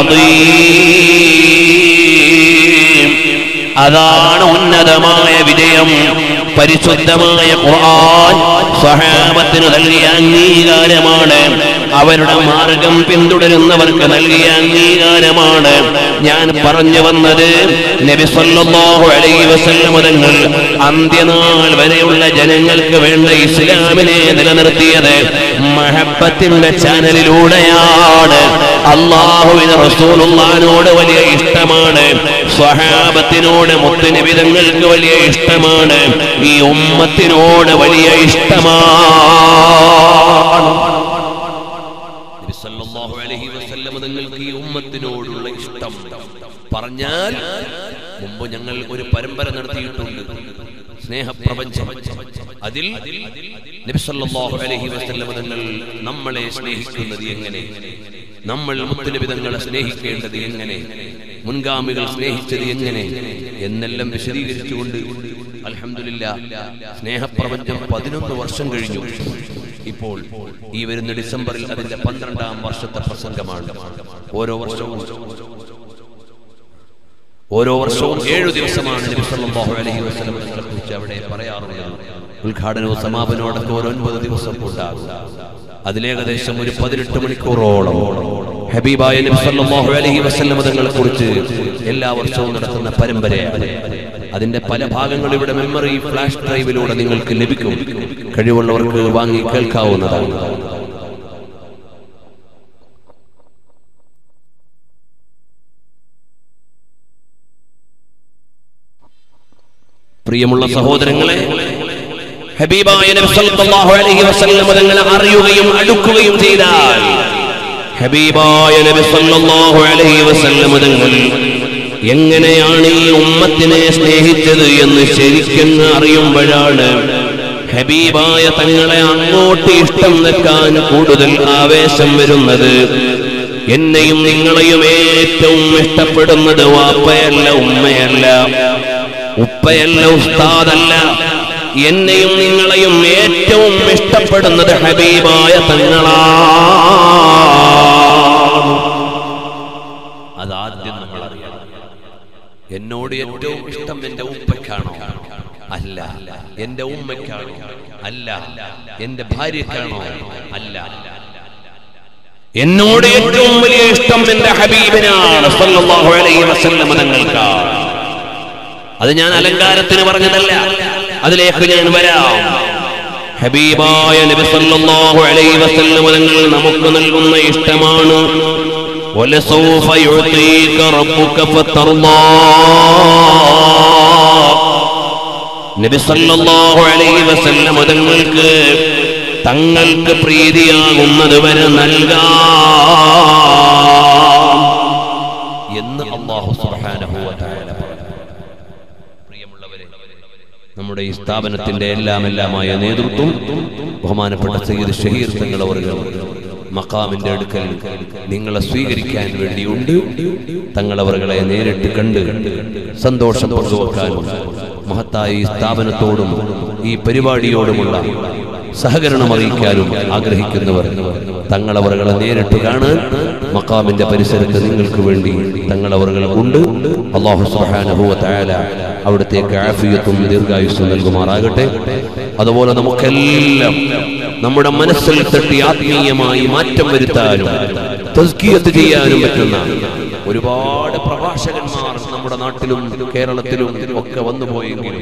العظيم അതാണ് ഉന്നതമായ വിജയം പരിശുദ്ധമായ ഖുർആൻ സഹാബത്തിന് നൽകിയ അംഗീകാരമാണ് അവരുടെ മാർഗം പിന്തുടരുന്നവർക്ക് നൽകിയ അംഗീകാരമാണ് ഞാൻ പറഞ്ഞു വന്നത് നബി സല്ലല്ലാഹു അലൈഹി വസല്ലം തങ്ങൾ അന്ത്യനാൾ വരെയുള്ള ജനങ്ങൾക്ക് വേണ്ട ഇസ്ലാമിനെ നിലനിർത്തിയത് മഹബത്തിന്റെ ചാനലിലൂടെയാണ് അള്ളാഹുവിന് റസൂലുള്ളാഹിനോട് വലിയ ഇഷ്ടമാണ് സ്വഹാബത്തിനോട് മുത്തുനിബിതങ്ങൾക്ക് വലിയ ഇഷ്ടമാണ് ഈ ഉമ്മത്തിനോട് വലിയ ഇഷ്ടമാണ് നബി സല്ലല്ലാഹു അലൈഹി വസല്ലം തങ്ങൾക്ക് ഈ ഉമ്മത്തിനോടുള്ള ഇഷ്ടം പറഞ്ഞാൽ മുമ്പ് ഞങ്ങൾ ഒരു പരമ്പര നടത്തിയിട്ടുണ്ട് സ്നേഹപ്രപഞ്ചം അതിൽ നബി സല്ലല്ലാഹു അലൈഹി വസല്ലം തങ്ങൾ നമ്മളെ സ്നേഹിക്കുന്നത് എങ്ങനെ നമ്മൾ മുത്തുനബി തങ്ങളെ സ്നേഹിക്കേണ്ടത് എങ്ങനെ മുൻഗാമികൾ സ്നേഹിച്ചത് എങ്ങനെ എന്നെല്ലാം വിശദീകരിച്ചുകൊണ്ട് അൽഹംദുലില്ല സ്നേഹപ്രപഞ്ചം പതിനൊന്ന് വർഷം കഴിഞ്ഞു ഇപ്പോൾ ഈ വരുന്ന ഡിസംബറിൽ അതിന്റെ പന്ത്രണ്ടാം വർഷത്തെ പ്രസംഗമാണ് ഓരോ വർഷവും ഓരോ വർഷവും ഏഴു ദിവസമാണ് നബി സല്ലല്ലാഹു അലൈഹി വസല്ലം തങ്ങളെ കുറിച്ച് അവിടെ പറയാറുള്ളത് ഉദ്ഘാടനവും സമാപനവും അടക്കം ഒരു ഒൻപത് ദിവസം ഉണ്ടാകും അതിലേകദേശം ഒരു പതിനെട്ട് മണിക്കൂറോളം ഹബീബായ നബി സല്ലല്ലാഹു അലൈഹി വസല്ലം തങ്ങളെ കുറിച്ച് എല്ലാ വർഷവും നടത്തുന്ന പരമ്പരയാണ് അതിന്റെ പല ഭാഗങ്ങൾ ഇവിടെ മെമ്മറി ഫ്ലാഷ് ഡ്രൈവിലൂടെ നിങ്ങൾക്ക് ലഭിക്കും കഴിവുള്ളവർക്ക് വാങ്ങി കേൾക്കാവുന്നതാണ് പ്രിയമുള്ള സഹോദരങ്ങളെ ഹബീബായ നബി സല്ലല്ലാഹു അലൈഹി വസല്ലം തങ്ങളെ അറിയുകയും അടുക്കുകയും ചെയ്താൽ ഹബീബായ നബി സല്ലല്ലാഹു അലൈഹി വസല്ലം തങ്ങൾ എങ്ങനെയാണ് ഈ ഉമ്മത്തിനെ സ്നേഹിച്ചത് എന്ന് ശരിക്കും അറിയുമ്പോഴാണ് ഹബീബായ തങ്ങളെ അങ്ങോട്ട് ഇഷ്ടം വെക്കാൻ കൂടുതൽ ആവേശം വരുന്നത് എന്നെയും നിങ്ങളെയും ഏറ്റവും ഇഷ്ടപ്പെടുന്നത് വാപ്പയല്ല ഉമ്മയല്ല ഉപ്പയല്ല ഉസ്താദല്ല എന്നെയും നിങ്ങളെയും ഏറ്റവും ഇഷ്ടപ്പെടുന്നത് ഹബീബായ തങ്ങളാണ് അതാദ്യം നമ്മൾ അറിയണം എന്നോട് ഏറ്റവും ഇഷ്ടം എന്റെ ഉപ്പയ്ക്കാണോ അല്ല എന്റെ ഉമ്മയ്ക്കാണോ അല്ല എന്റെ ഭാര്യക്കാണോ അല്ല എന്നോട് ഏറ്റവും വലിയ ഇഷ്ടം എന്റെ ഹബീബിനാണ് സല്ലല്ലാഹു അലൈഹി വസല്ലം തങ്ങൾക്കാണ് അത് ഞാൻ അലങ്കാരത്തിന് പറഞ്ഞതല്ല അതിലേക്ക് ഞാൻ വരാം ഹബീബായ നബി സല്ലല്ലാഹു അലൈഹി വസല്ലം തങ്ങൾ നമുക്ക് നൽകുന്ന ഇഷ്ടമാണ് ولسوف يعطيك ربك فترضى നബി സല്ലല്ലാഹു അലൈഹി വസല്ലം തങ്ങൾക്ക് തങ്ങൾക്ക് പ്രീതിയാകുന്നത് വരെ നൽകാം എന്ന് അല്ലാഹു സുബ്ഹാനഹു വ തആല പറഞ്ഞു പ്രിയമുള്ളവരെ നമ്മുടെ ഈ സ്ഥാപനത്തിന്റെ എല്ലാം എല്ലാമായ നേതൃത്വം ബഹുമാനപ്പെട്ട സയ്യിദ് ഷഹീർ തങ്ങൾ അവർ മക്കാമിന്റെ അടുക്കൽ നിങ്ങളെ സ്വീകരിക്കാൻ വേണ്ടിയുണ്ട് തങ്ങളവറുകളെ നേരിട്ട് കണ്ട് സന്തോഷം പങ്കുവെക്കാനും മഹത്തായ ഈ സ്ഥാപനത്തോടും ഈ പരിപാടിയോടുമുള്ള സഹകരണം അറിയിക്കാനും ആഗ്രഹിക്കുന്നവർ തങ്ങളവറുകളെ നേരിട്ട് കാണാൻ മക്കാമിന്റെ പരിസരത്ത് നിങ്ങൾക്ക് വേണ്ടി തങ്ങളവറുകൾ ഉണ്ട് അള്ളാഹു സുബ്ഹാനഹു വ തആല അവിടത്തേക്ക് ആഫിയത്തും ദീർഘായുസ്സും നൽകുമാറാകട്ടെ അതുപോലെ നമുക്കെല്ലാം നമ്മുടെ മനസ്സിൽ തട്ടി ആത്മീയമായി മാറ്റം വരുത്താനും തസ്കിയത്ത് ചെയ്യാനും പറ്റുന്ന ഒരുപാട് പ്രഭാഷകന്മാർ നമ്മുടെ നാട്ടിലും കേരളത്തിലും ഒക്കെ വന്നുപോയെങ്കിലും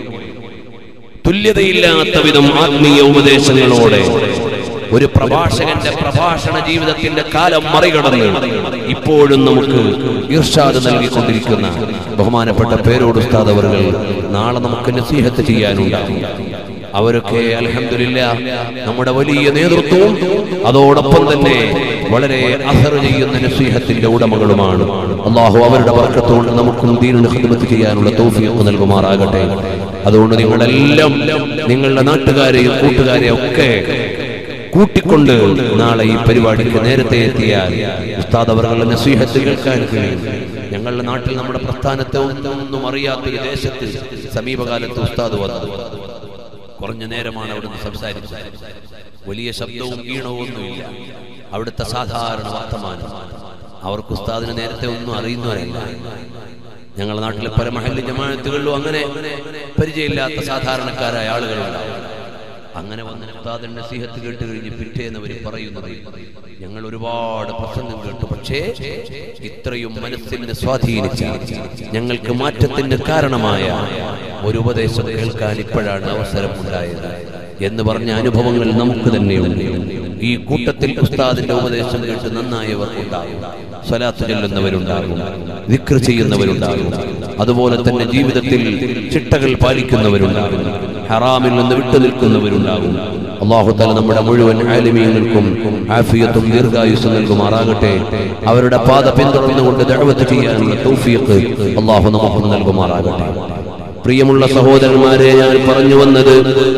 തുല്യതയില്ലാത്ത വിധം ആത്മീയ ഉപദേശങ്ങളോടെ ഒരു പ്രഭാഷകന്റെ പ്രഭാഷണ ജീവിതത്തിന്റെ കാലം മറികടന്ന് ഇപ്പോഴും നമുക്ക് ഇർഷാദ് നൽകിക്കൊണ്ടിരിക്കുന്ന ബഹുമാനപ്പെട്ട പേരോട് ഉസ്താദവറുകൾ നാളെ നമുക്ക് നസീഹത്ത് ചെയ്യാനുണ്ടാകും അവരൊക്കെ അലഹമില്ല നമ്മുടെ വലിയ നേതൃത്വവും അതോടൊപ്പം തന്നെ വളരെ അസർ ചെയ്യുന്ന നസീഹത്തിന്റെ ഉടമകളുമാണ് അള്ളാഹു അവരുടെ വർക്കത്തോട് നമുക്കും ദീനിന് ഖിദ്മത്ത് ചെയ്യാനുള്ള തൗഫീഖ് നൽകുമാറാകട്ടെ അതുകൊണ്ട് നിങ്ങളെല്ലാം നിങ്ങളുടെ നാട്ടുകാരെയും കൂട്ടുകാരെയും ഒക്കെ കൂട്ടിക്കൊണ്ട് നാളെ ഈ പരിപാടിക്ക് നേരത്തെ എത്തിയാൽ ഉസ്താദ് അവരുടെ നസീഹത്ത് കേൾക്കാൻ കഴിയും ഞങ്ങളുടെ നാട്ടിൽ നമ്മുടെ പ്രസ്ഥാനത്തെ ഒന്നും അറിയാത്തൊരു ദേശത്ത് സമീപകാലത്ത് ഉസ്താദ് വന്നു കുറഞ്ഞ നേരമാണ് അവിടുന്ന് സംസാരിച്ചത് വലിയ ശബ്ദവും ഈണവും ഒന്നുമില്ല അവിടുത്തെ സാധാരണ വർത്തമാനം അവർക്ക് ഉസ്താദിന് നേരത്തെ ഒന്നും അറിയുന്നവരല്ല ഞങ്ങളുടെ നാട്ടിലെ പല മഹല്ല് ജമാഅത്തുകളിലും അങ്ങനെ പരിചയമില്ലാത്ത സാധാരണക്കാരായ ആളുകളുണ്ടാവും അങ്ങനെ വന്ന് ഉസ്താദിന്റെ നസീഹത്ത് കേട്ട് കഴിഞ്ഞ് പിറ്റേന്ന് അവർ പറയുന്നത് ഞങ്ങൾ ഒരുപാട് പ്രസംഗം കേട്ടു പക്ഷേ ഇത്രയും മനസ്സിനെ സ്വാധീനിച്ച ഞങ്ങൾക്ക് മാറ്റത്തിന് കാരണമായ ഒരു ഉപദേശം കേൾക്കാൻ ഇപ്പോഴാണ് അവസരം ഉണ്ടായത് എന്ന് പറഞ്ഞ അനുഭവങ്ങൾ നമുക്ക് തന്നെയുണ്ട് ഈ കൂട്ടത്തിൽ ഉസ്താദിന്റെ ഉപദേശം കേട്ട് നന്നായവർ ഉണ്ടാകും സ്വലാത്ത് ചെല്ലുന്നവരുണ്ടാകും വിക്ര ചെയ്യുന്നവരുണ്ടാകും അതുപോലെ തന്നെ ജീവിതത്തിൽ ചിട്ടകൾ പാലിക്കുന്നവരുണ്ടാകും ഹറാമിൽ നിന്ന് വിട്ടു നിൽക്കുന്നവരുണ്ടാകും അള്ളാഹു തല നമ്മുടെ മുഴുവൻ ആലിമീങ്ങൾക്കും ആഫിയത്തും ദീർഘായുസ് നൽകുമാറാകട്ടെ അവരുടെ പാത പിന്തുടർന്നുകൊണ്ട് ദഅവത്ത് ചെയ്യാനുള്ള തൗഫീഖ് അള്ളാഹു നമുക്ക് നൽകുമാറാകട്ടെ പ്രിയമുള്ള സഹോദരന്മാരെ ഞാൻ പറഞ്ഞു വന്നത്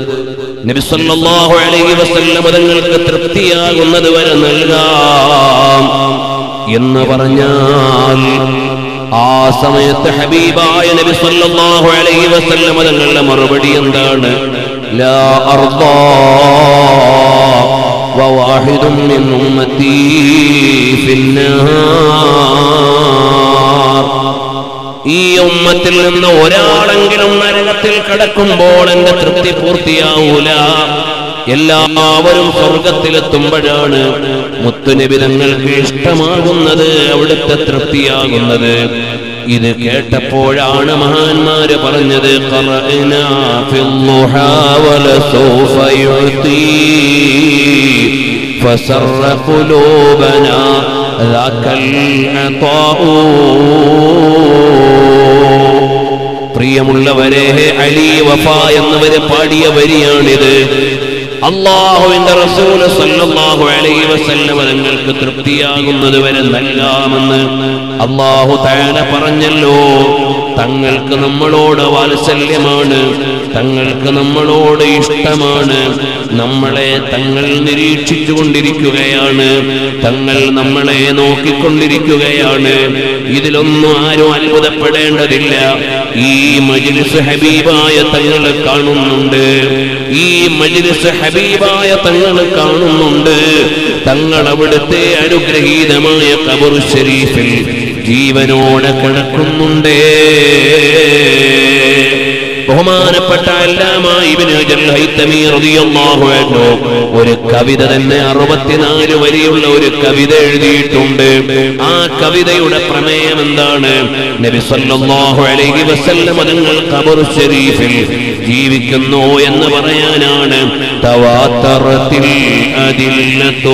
നബി സല്ലല്ലാഹു അലൈഹി വസല്ലം തങ്ങൾക്ക് തൃപ്തിയാകുന്നത് വരെ നൽകാം എന്ന് പറഞ്ഞാൽ ആ സമയത്ത് ഹബീബായ നബി സല്ലല്ലാഹു അലൈഹി വസല്ലം തങ്ങളുടെ മറുപടി എന്താണ് ലാ അർദാ وواحد من أمتي في النار ഈ ഉമ്മത്തിൽ നിന്ന് ഒരാളെങ്കിലും നരകത്തിൽ കിടക്കുമ്പോൾ എന്റെ തൃപ്തി പൂർത്തിയാവൂല എല്ലാവരും സ്വർഗത്തിലെത്തുമ്പോഴാണ് മുത്തുനിബിതങ്ങൾക്ക് ഇഷ്ടമാകുന്നത് അവിടുത്തെ തൃപ്തിയാകുന്നത് ഇത് കേട്ടപ്പോഴാണ് മഹാന്മാര് പറഞ്ഞത് ഖറഅനാ ഫിൽ ളുഹാ വലസൗഫ യുഅ്തി فسر قلوبنا ذاك العطاء പ്രിയമുള്ളവരെ അലി വഫ എന്നവര് പാടിയ വരിയാണിത് അള്ളാഹുവിന്റെ റസൂല് സല്ലല്ലാഹു അലൈഹി വസല്ലം നിങ്ങൾക്ക് തൃപ്തിയാകുന്നത് വരെ നൽകാമെന്ന് അള്ളാഹു തആല പറഞ്ഞല്ലോ തങ്ങൾക്ക് നമ്മളോട് വാത്സല്യമാണ് തങ്ങൾക്ക് നമ്മളോട് ഇഷ്ടമാണ് നമ്മളെ തങ്ങൾ നിരീക്ഷിച്ചു കൊണ്ടിരിക്കുകയാണ് തങ്ങൾ നമ്മളെ നോക്കിക്കൊണ്ടിരിക്കുകയാണ് ഇതിലൊന്നും ആരും അത്ഭുതപ്പെടേണ്ടതില്ല ഈ മജ്ലിസ് ഹബീബായ തങ്ങൾ കാണുന്നുണ്ട് ഈ മജ്ലിസ് ഹബീബായ തങ്ങൾ കാണുന്നുണ്ട് തങ്ങൾ അവിടുത്തെ അനുഗ്രഹീതമായ കബർ ഷരീഫിൽ ജീവനോടെ കിടക്കുന്നുണ്ടേ ബഹുമാനപ്പെട്ട അല്ലാമ ഇബ്നു ഹജർ ഹൈതമി റളിയല്ലാഹു അൻഹു ഒരു കവിത തന്നെ അറുപത്തിനാല് വരിയുള്ള ഒരു കവിത എഴുതിയിട്ടുണ്ട് ആ കവിതയുടെ പ്രമേയം എന്താണ് നബി സല്ലല്ലാഹു അലൈഹി വസല്ലം തങ്ങൾ ഖബർ ഷരീഫിൽ ജീവിക്കുന്നു എന്ന് പറയാനാണ് തവാത്തറത്തിൽ അതില്ലത്തു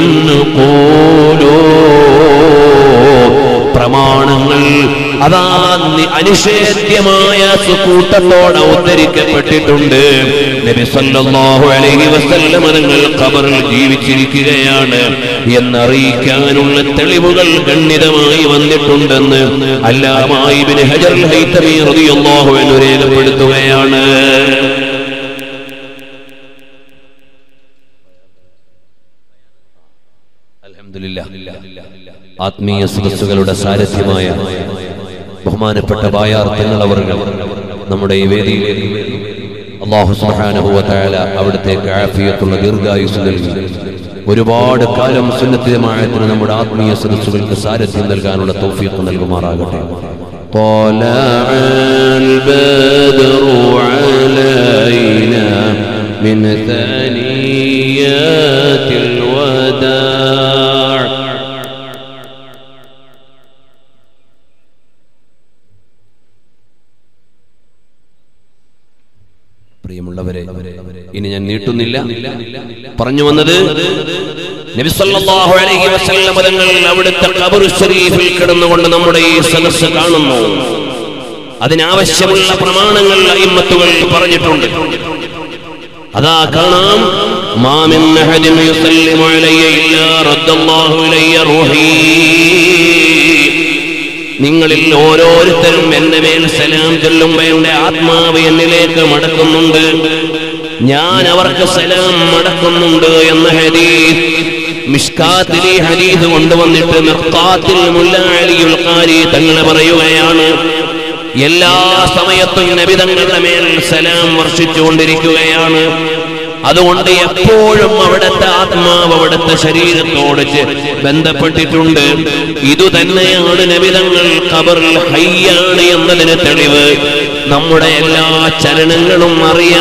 പ്രമാണങ്ങൾ അതാ നി- അനിഷേധ്യമായ സുക്കൂട്ടത്തോടെ ഉദ്ധരിക്കപ്പെട്ടിട്ടുണ്ട് നബി സല്ലല്ലാഹു അലൈഹി വസല്ലം തങ്ങൾ ഖബറിൽ ജീവിച്ചിരിക്കുകയാണ് എന്നറിയിക്കാനുള്ള തെളിവുകൾ ഗണ്യതമായി വന്നിട്ടുണ്ടെന്ന് അല്ലാമായി ഇബ്നു ഹജർ ഹൈതമി റളിയല്ലാഹു അൻഹു രേഖപ്പെടുത്തുകയാണ് ആത്മീയ സദസ്സുകളുടെ സാരഥ്യമായ ബഹുമാനപ്പെട്ട ബായാർത്ഥങ്ങൾ അവർ നമ്മുടെ ഈ വേദിയിൽ അള്ളാഹു സുബ്ഹാനഹു വ തആല അവിടുത്തേക്ക് ആഫിയത്തുള്ള ദീർഘായുസ് നൽകി ഒരുപാട് കാലം സുന്നത്തിയമായത്തിന് നമ്മുടെ ആത്മീയ സദസ്സുകൾക്ക് സാരഥ്യം നൽകാനുള്ള തൗഫീഖ് നൽകുമാറാകട്ടെ طلع البدر علينا من ثنيات الوداع പ്രിയമുള്ളവരെ ഇനി ഞാൻ നീട്ടുന്നില്ല പറഞ്ഞു വന്നത് നബി സല്ലല്ലാഹു അലൈഹി വസല്ലം തങ്ങൾ അവിടുത്തെ ഖബർ ഷരീഫിൽ കിടന്നുകൊണ്ട് നമ്മുടെ ഈ സദസ്സ് കാണുന്നു അതിനാവശ്യമുള്ള പ്രമാണങ്ങൾ അയിമ്മത്തുകൾ പറഞ്ഞിട്ടുണ്ട് അതാ കാണാം മാമിൻ അഹദിൻ യുസല്ലിമു അലയ്യ ഇല്ലാ റദ്ദല്ലാഹു ഇലയ്യ റൂഹി നിങ്ങളിൽ ഓരോരുത്തരും എന്റെ മേൽ സലാം ചൊല്ലുമ്പോ എന്റെ ആത്മാവ് എന്നിലേക്ക് മടക്കുന്നുണ്ട് ഞാൻ അവർക്ക് സലാം മടക്കുന്നുണ്ട് എന്ന ഹദീസ് മിഷ്കാത്തിൽ ഈ ഹദീസ് കൊണ്ടുവന്നിട്ട് മിർഖാത്തിൽ മുല്ല അലിയുൽ ഖാരി തങ്ങൾ പറയുകയാണ് എല്ലാ സമയത്തും നബി തങ്ങളുടെ മേൽ സലാം വർഷിച്ചുകൊണ്ടിരിക്കുകയാണ് അതുകൊണ്ട് എപ്പോഴും അവിടുത്തെ ആത്മാവ് അവിടുത്തെ ശരീരത്തോട് ചെ- ബന്ധപ്പെട്ടിട്ടുണ്ട് ഇതു തന്നെയാണ് നബിതങ്ങൾ ഖബറിൽ ഹയ്യാണ് എന്നതിന് തെളിവ് നമ്മുടെ എല്ലാ ചലനങ്ങളും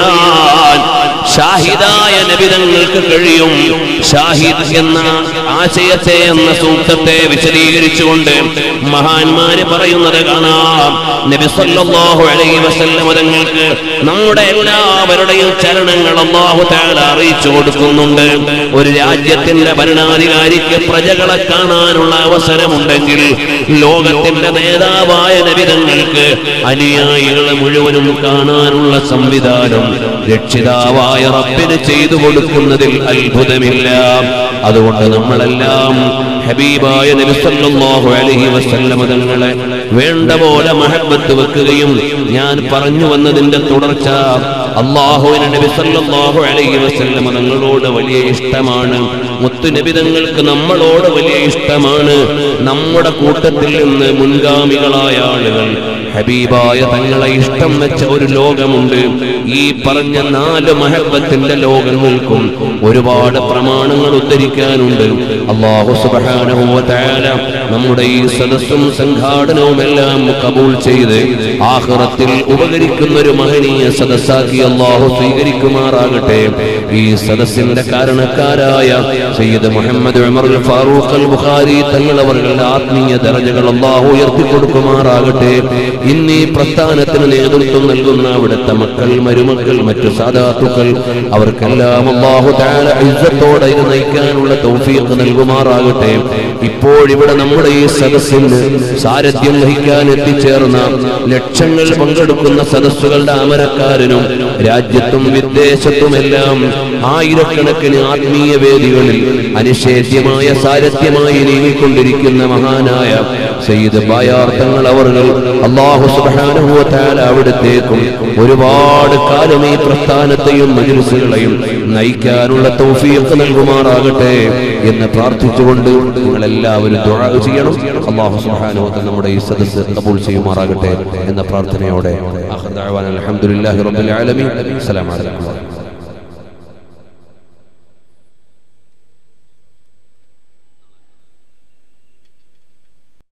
അറിയാൻ ഷാഹിദായ നബിതങ്ങൾക്ക് കഴിയും ഷാഹിദ് എന്ന ആശയത്തെ എന്ന സൂക്തത്തെ വിശദീകരിച്ചുകൊണ്ട് മഹാന്മാര് പറയുന്നത് കാണാം നബി സല്ലല്ലാഹു അലൈഹി വസല്ലം തങ്ങൾക്ക് നമ്മുടെ എല്ലാവരുടെയും ചലനങ്ങൾ അല്ലാഹു തആല അറിയിച്ചു കൊടുക്കുന്നുണ്ട് ഒരു രാജ്യത്തിന്റെ ഭരണാധികാരിക്ക് പ്രജകളെ കാണാനുള്ള അവസരമുണ്ടെങ്കിൽ ലോകത്തിന്റെ നേതാവായ നബിതങ്ങൾക്ക് അനുയായികളെ മുഴുവനും കാണാനുള്ള സംവിധാനം രക്ഷിതാവായ റബ്ബിന് ചെയ്തു കൊടുക്കുന്നതിൽ അത്ഭുതമില്ല അതുകൊണ്ട് നമ്മളെല്ലാം ഹബീബായ നബി സല്ലല്ലാഹു അലൈഹി വസല്ലം തങ്ങളെ വേണ്ട പോലെ മഹബത്ത് വെക്കുകയും ഞാൻ പറഞ്ഞു വന്നതിന്റെ തുടർച്ച അള്ളാഹുവിന് നബി സല്ലല്ലാഹു അലൈഹി വസല്ലം തങ്ങളോട് വലിയ ഇഷ്ടമാണ് മുത്തുനബി തങ്ങൾക്ക് നമ്മളോട് വലിയ ഇഷ്ടമാണ് നമ്മുടെ കൂട്ടത്തിൽ നിന്ന് മുൻഗാമികളായ ആളുകൾ ഹബീബായ തങ്ങളെ ഇഷ്ടം വെച്ച ഒരു ലോകമുണ്ട് ഈ പറഞ്ഞ നാല് മഹബത്തിന്റെ ലോകങ്ങൾക്കും ഒരുപാട് പ്രമാണങ്ങൾ ഉദ്ധരിക്കാനുണ്ട് അള്ളാഹു സുബ്ഹാനഹു വ തആല നമ്മുടെ ഈ സദസ്സും സംഘാടനവും എല്ലാം കബൂൾ ചെയ്ത് ആഖിറത്തിൽ ഉപകരിക്കുന്ന ഒരു മഹനീയ സദസ്സാക്കി അള്ളാഹു സ്വീകരിക്കുമാറാകട്ടെ ഈ സദസ്സിന്റെ കാരണക്കാരായ സയ്യിദ് മുഹമ്മദ് ഉമർ ഫാറൂഖ് അൽ ബുഖാരി തങ്ങൾ അവരുടെ ആത്മീയ ദർജകൾ അള്ളാഹു ഉയർത്തിക്കൊടുക്കുമാറാകട്ടെ ഇന്ന് ഈ പ്രസ്ഥാനത്തിന് നേതൃത്വം നൽകുന്ന അവിടുത്തെ മക്കൾ മരുമക്കൾ മറ്റു സാധാത്തുക്കൾ അവർക്കെല്ലാം അള്ളാഹു തആല ഇസ്സത്തോടെ ഇത് നയിക്കാനുള്ള തൗഫീഖ് നൽകുമാറാകട്ടെ ഇപ്പോഴിവിടെ നമ്മുടെ ഈ സദസ്സിന് സാരഥ്യം വഹിക്കാൻ എത്തിച്ചേർന്ന ലക്ഷങ്ങൾ പങ്കെടുക്കുന്ന സദസ്സുകളുടെ അമരക്കാരനും രാജ്യത്തും വിദേശത്തുമെല്ലാം ആയിരക്കണക്കിന് ആത്മീയ വേദികളിൽ അനിഷേധ്യമായ സാരഥ്യമായി നീങ്ങിക്കൊണ്ടിരിക്കുന്ന മഹാനായ സയ്യിദ് ബായാർത്ഥങ്ങൾ അവർ അള്ളാഹു സുബ്ഹാനഹു വ തആല അവിടത്തേക്കും ഒരുപാട് കാലം ഈ പ്രസ്ഥാനത്തെയും മജ്ലിസുകളെയും നയിക്കാനുള്ള തൗഫീഖ് നൽകുമാറാകട്ടെ എന്ന് പ്രാർത്ഥിച്ചുകൊണ്ട് നിങ്ങൾ എല്ലാവരും ദുആ ചെയ്യണം അള്ളാഹു സുബ്ഹാനഹു വ തആല നമ്മുടെ ഈ സദസ്സ് കബൂൽ ചെയ്യുമാറാകട്ടെ എന്ന പ്രാർത്ഥനയോടെ ആഖിർ ദഅവാന അൽഹംദുലില്ലാഹി റബ്ബിൽ ആലമീൻ അസ്സലാമു അലൈക്കും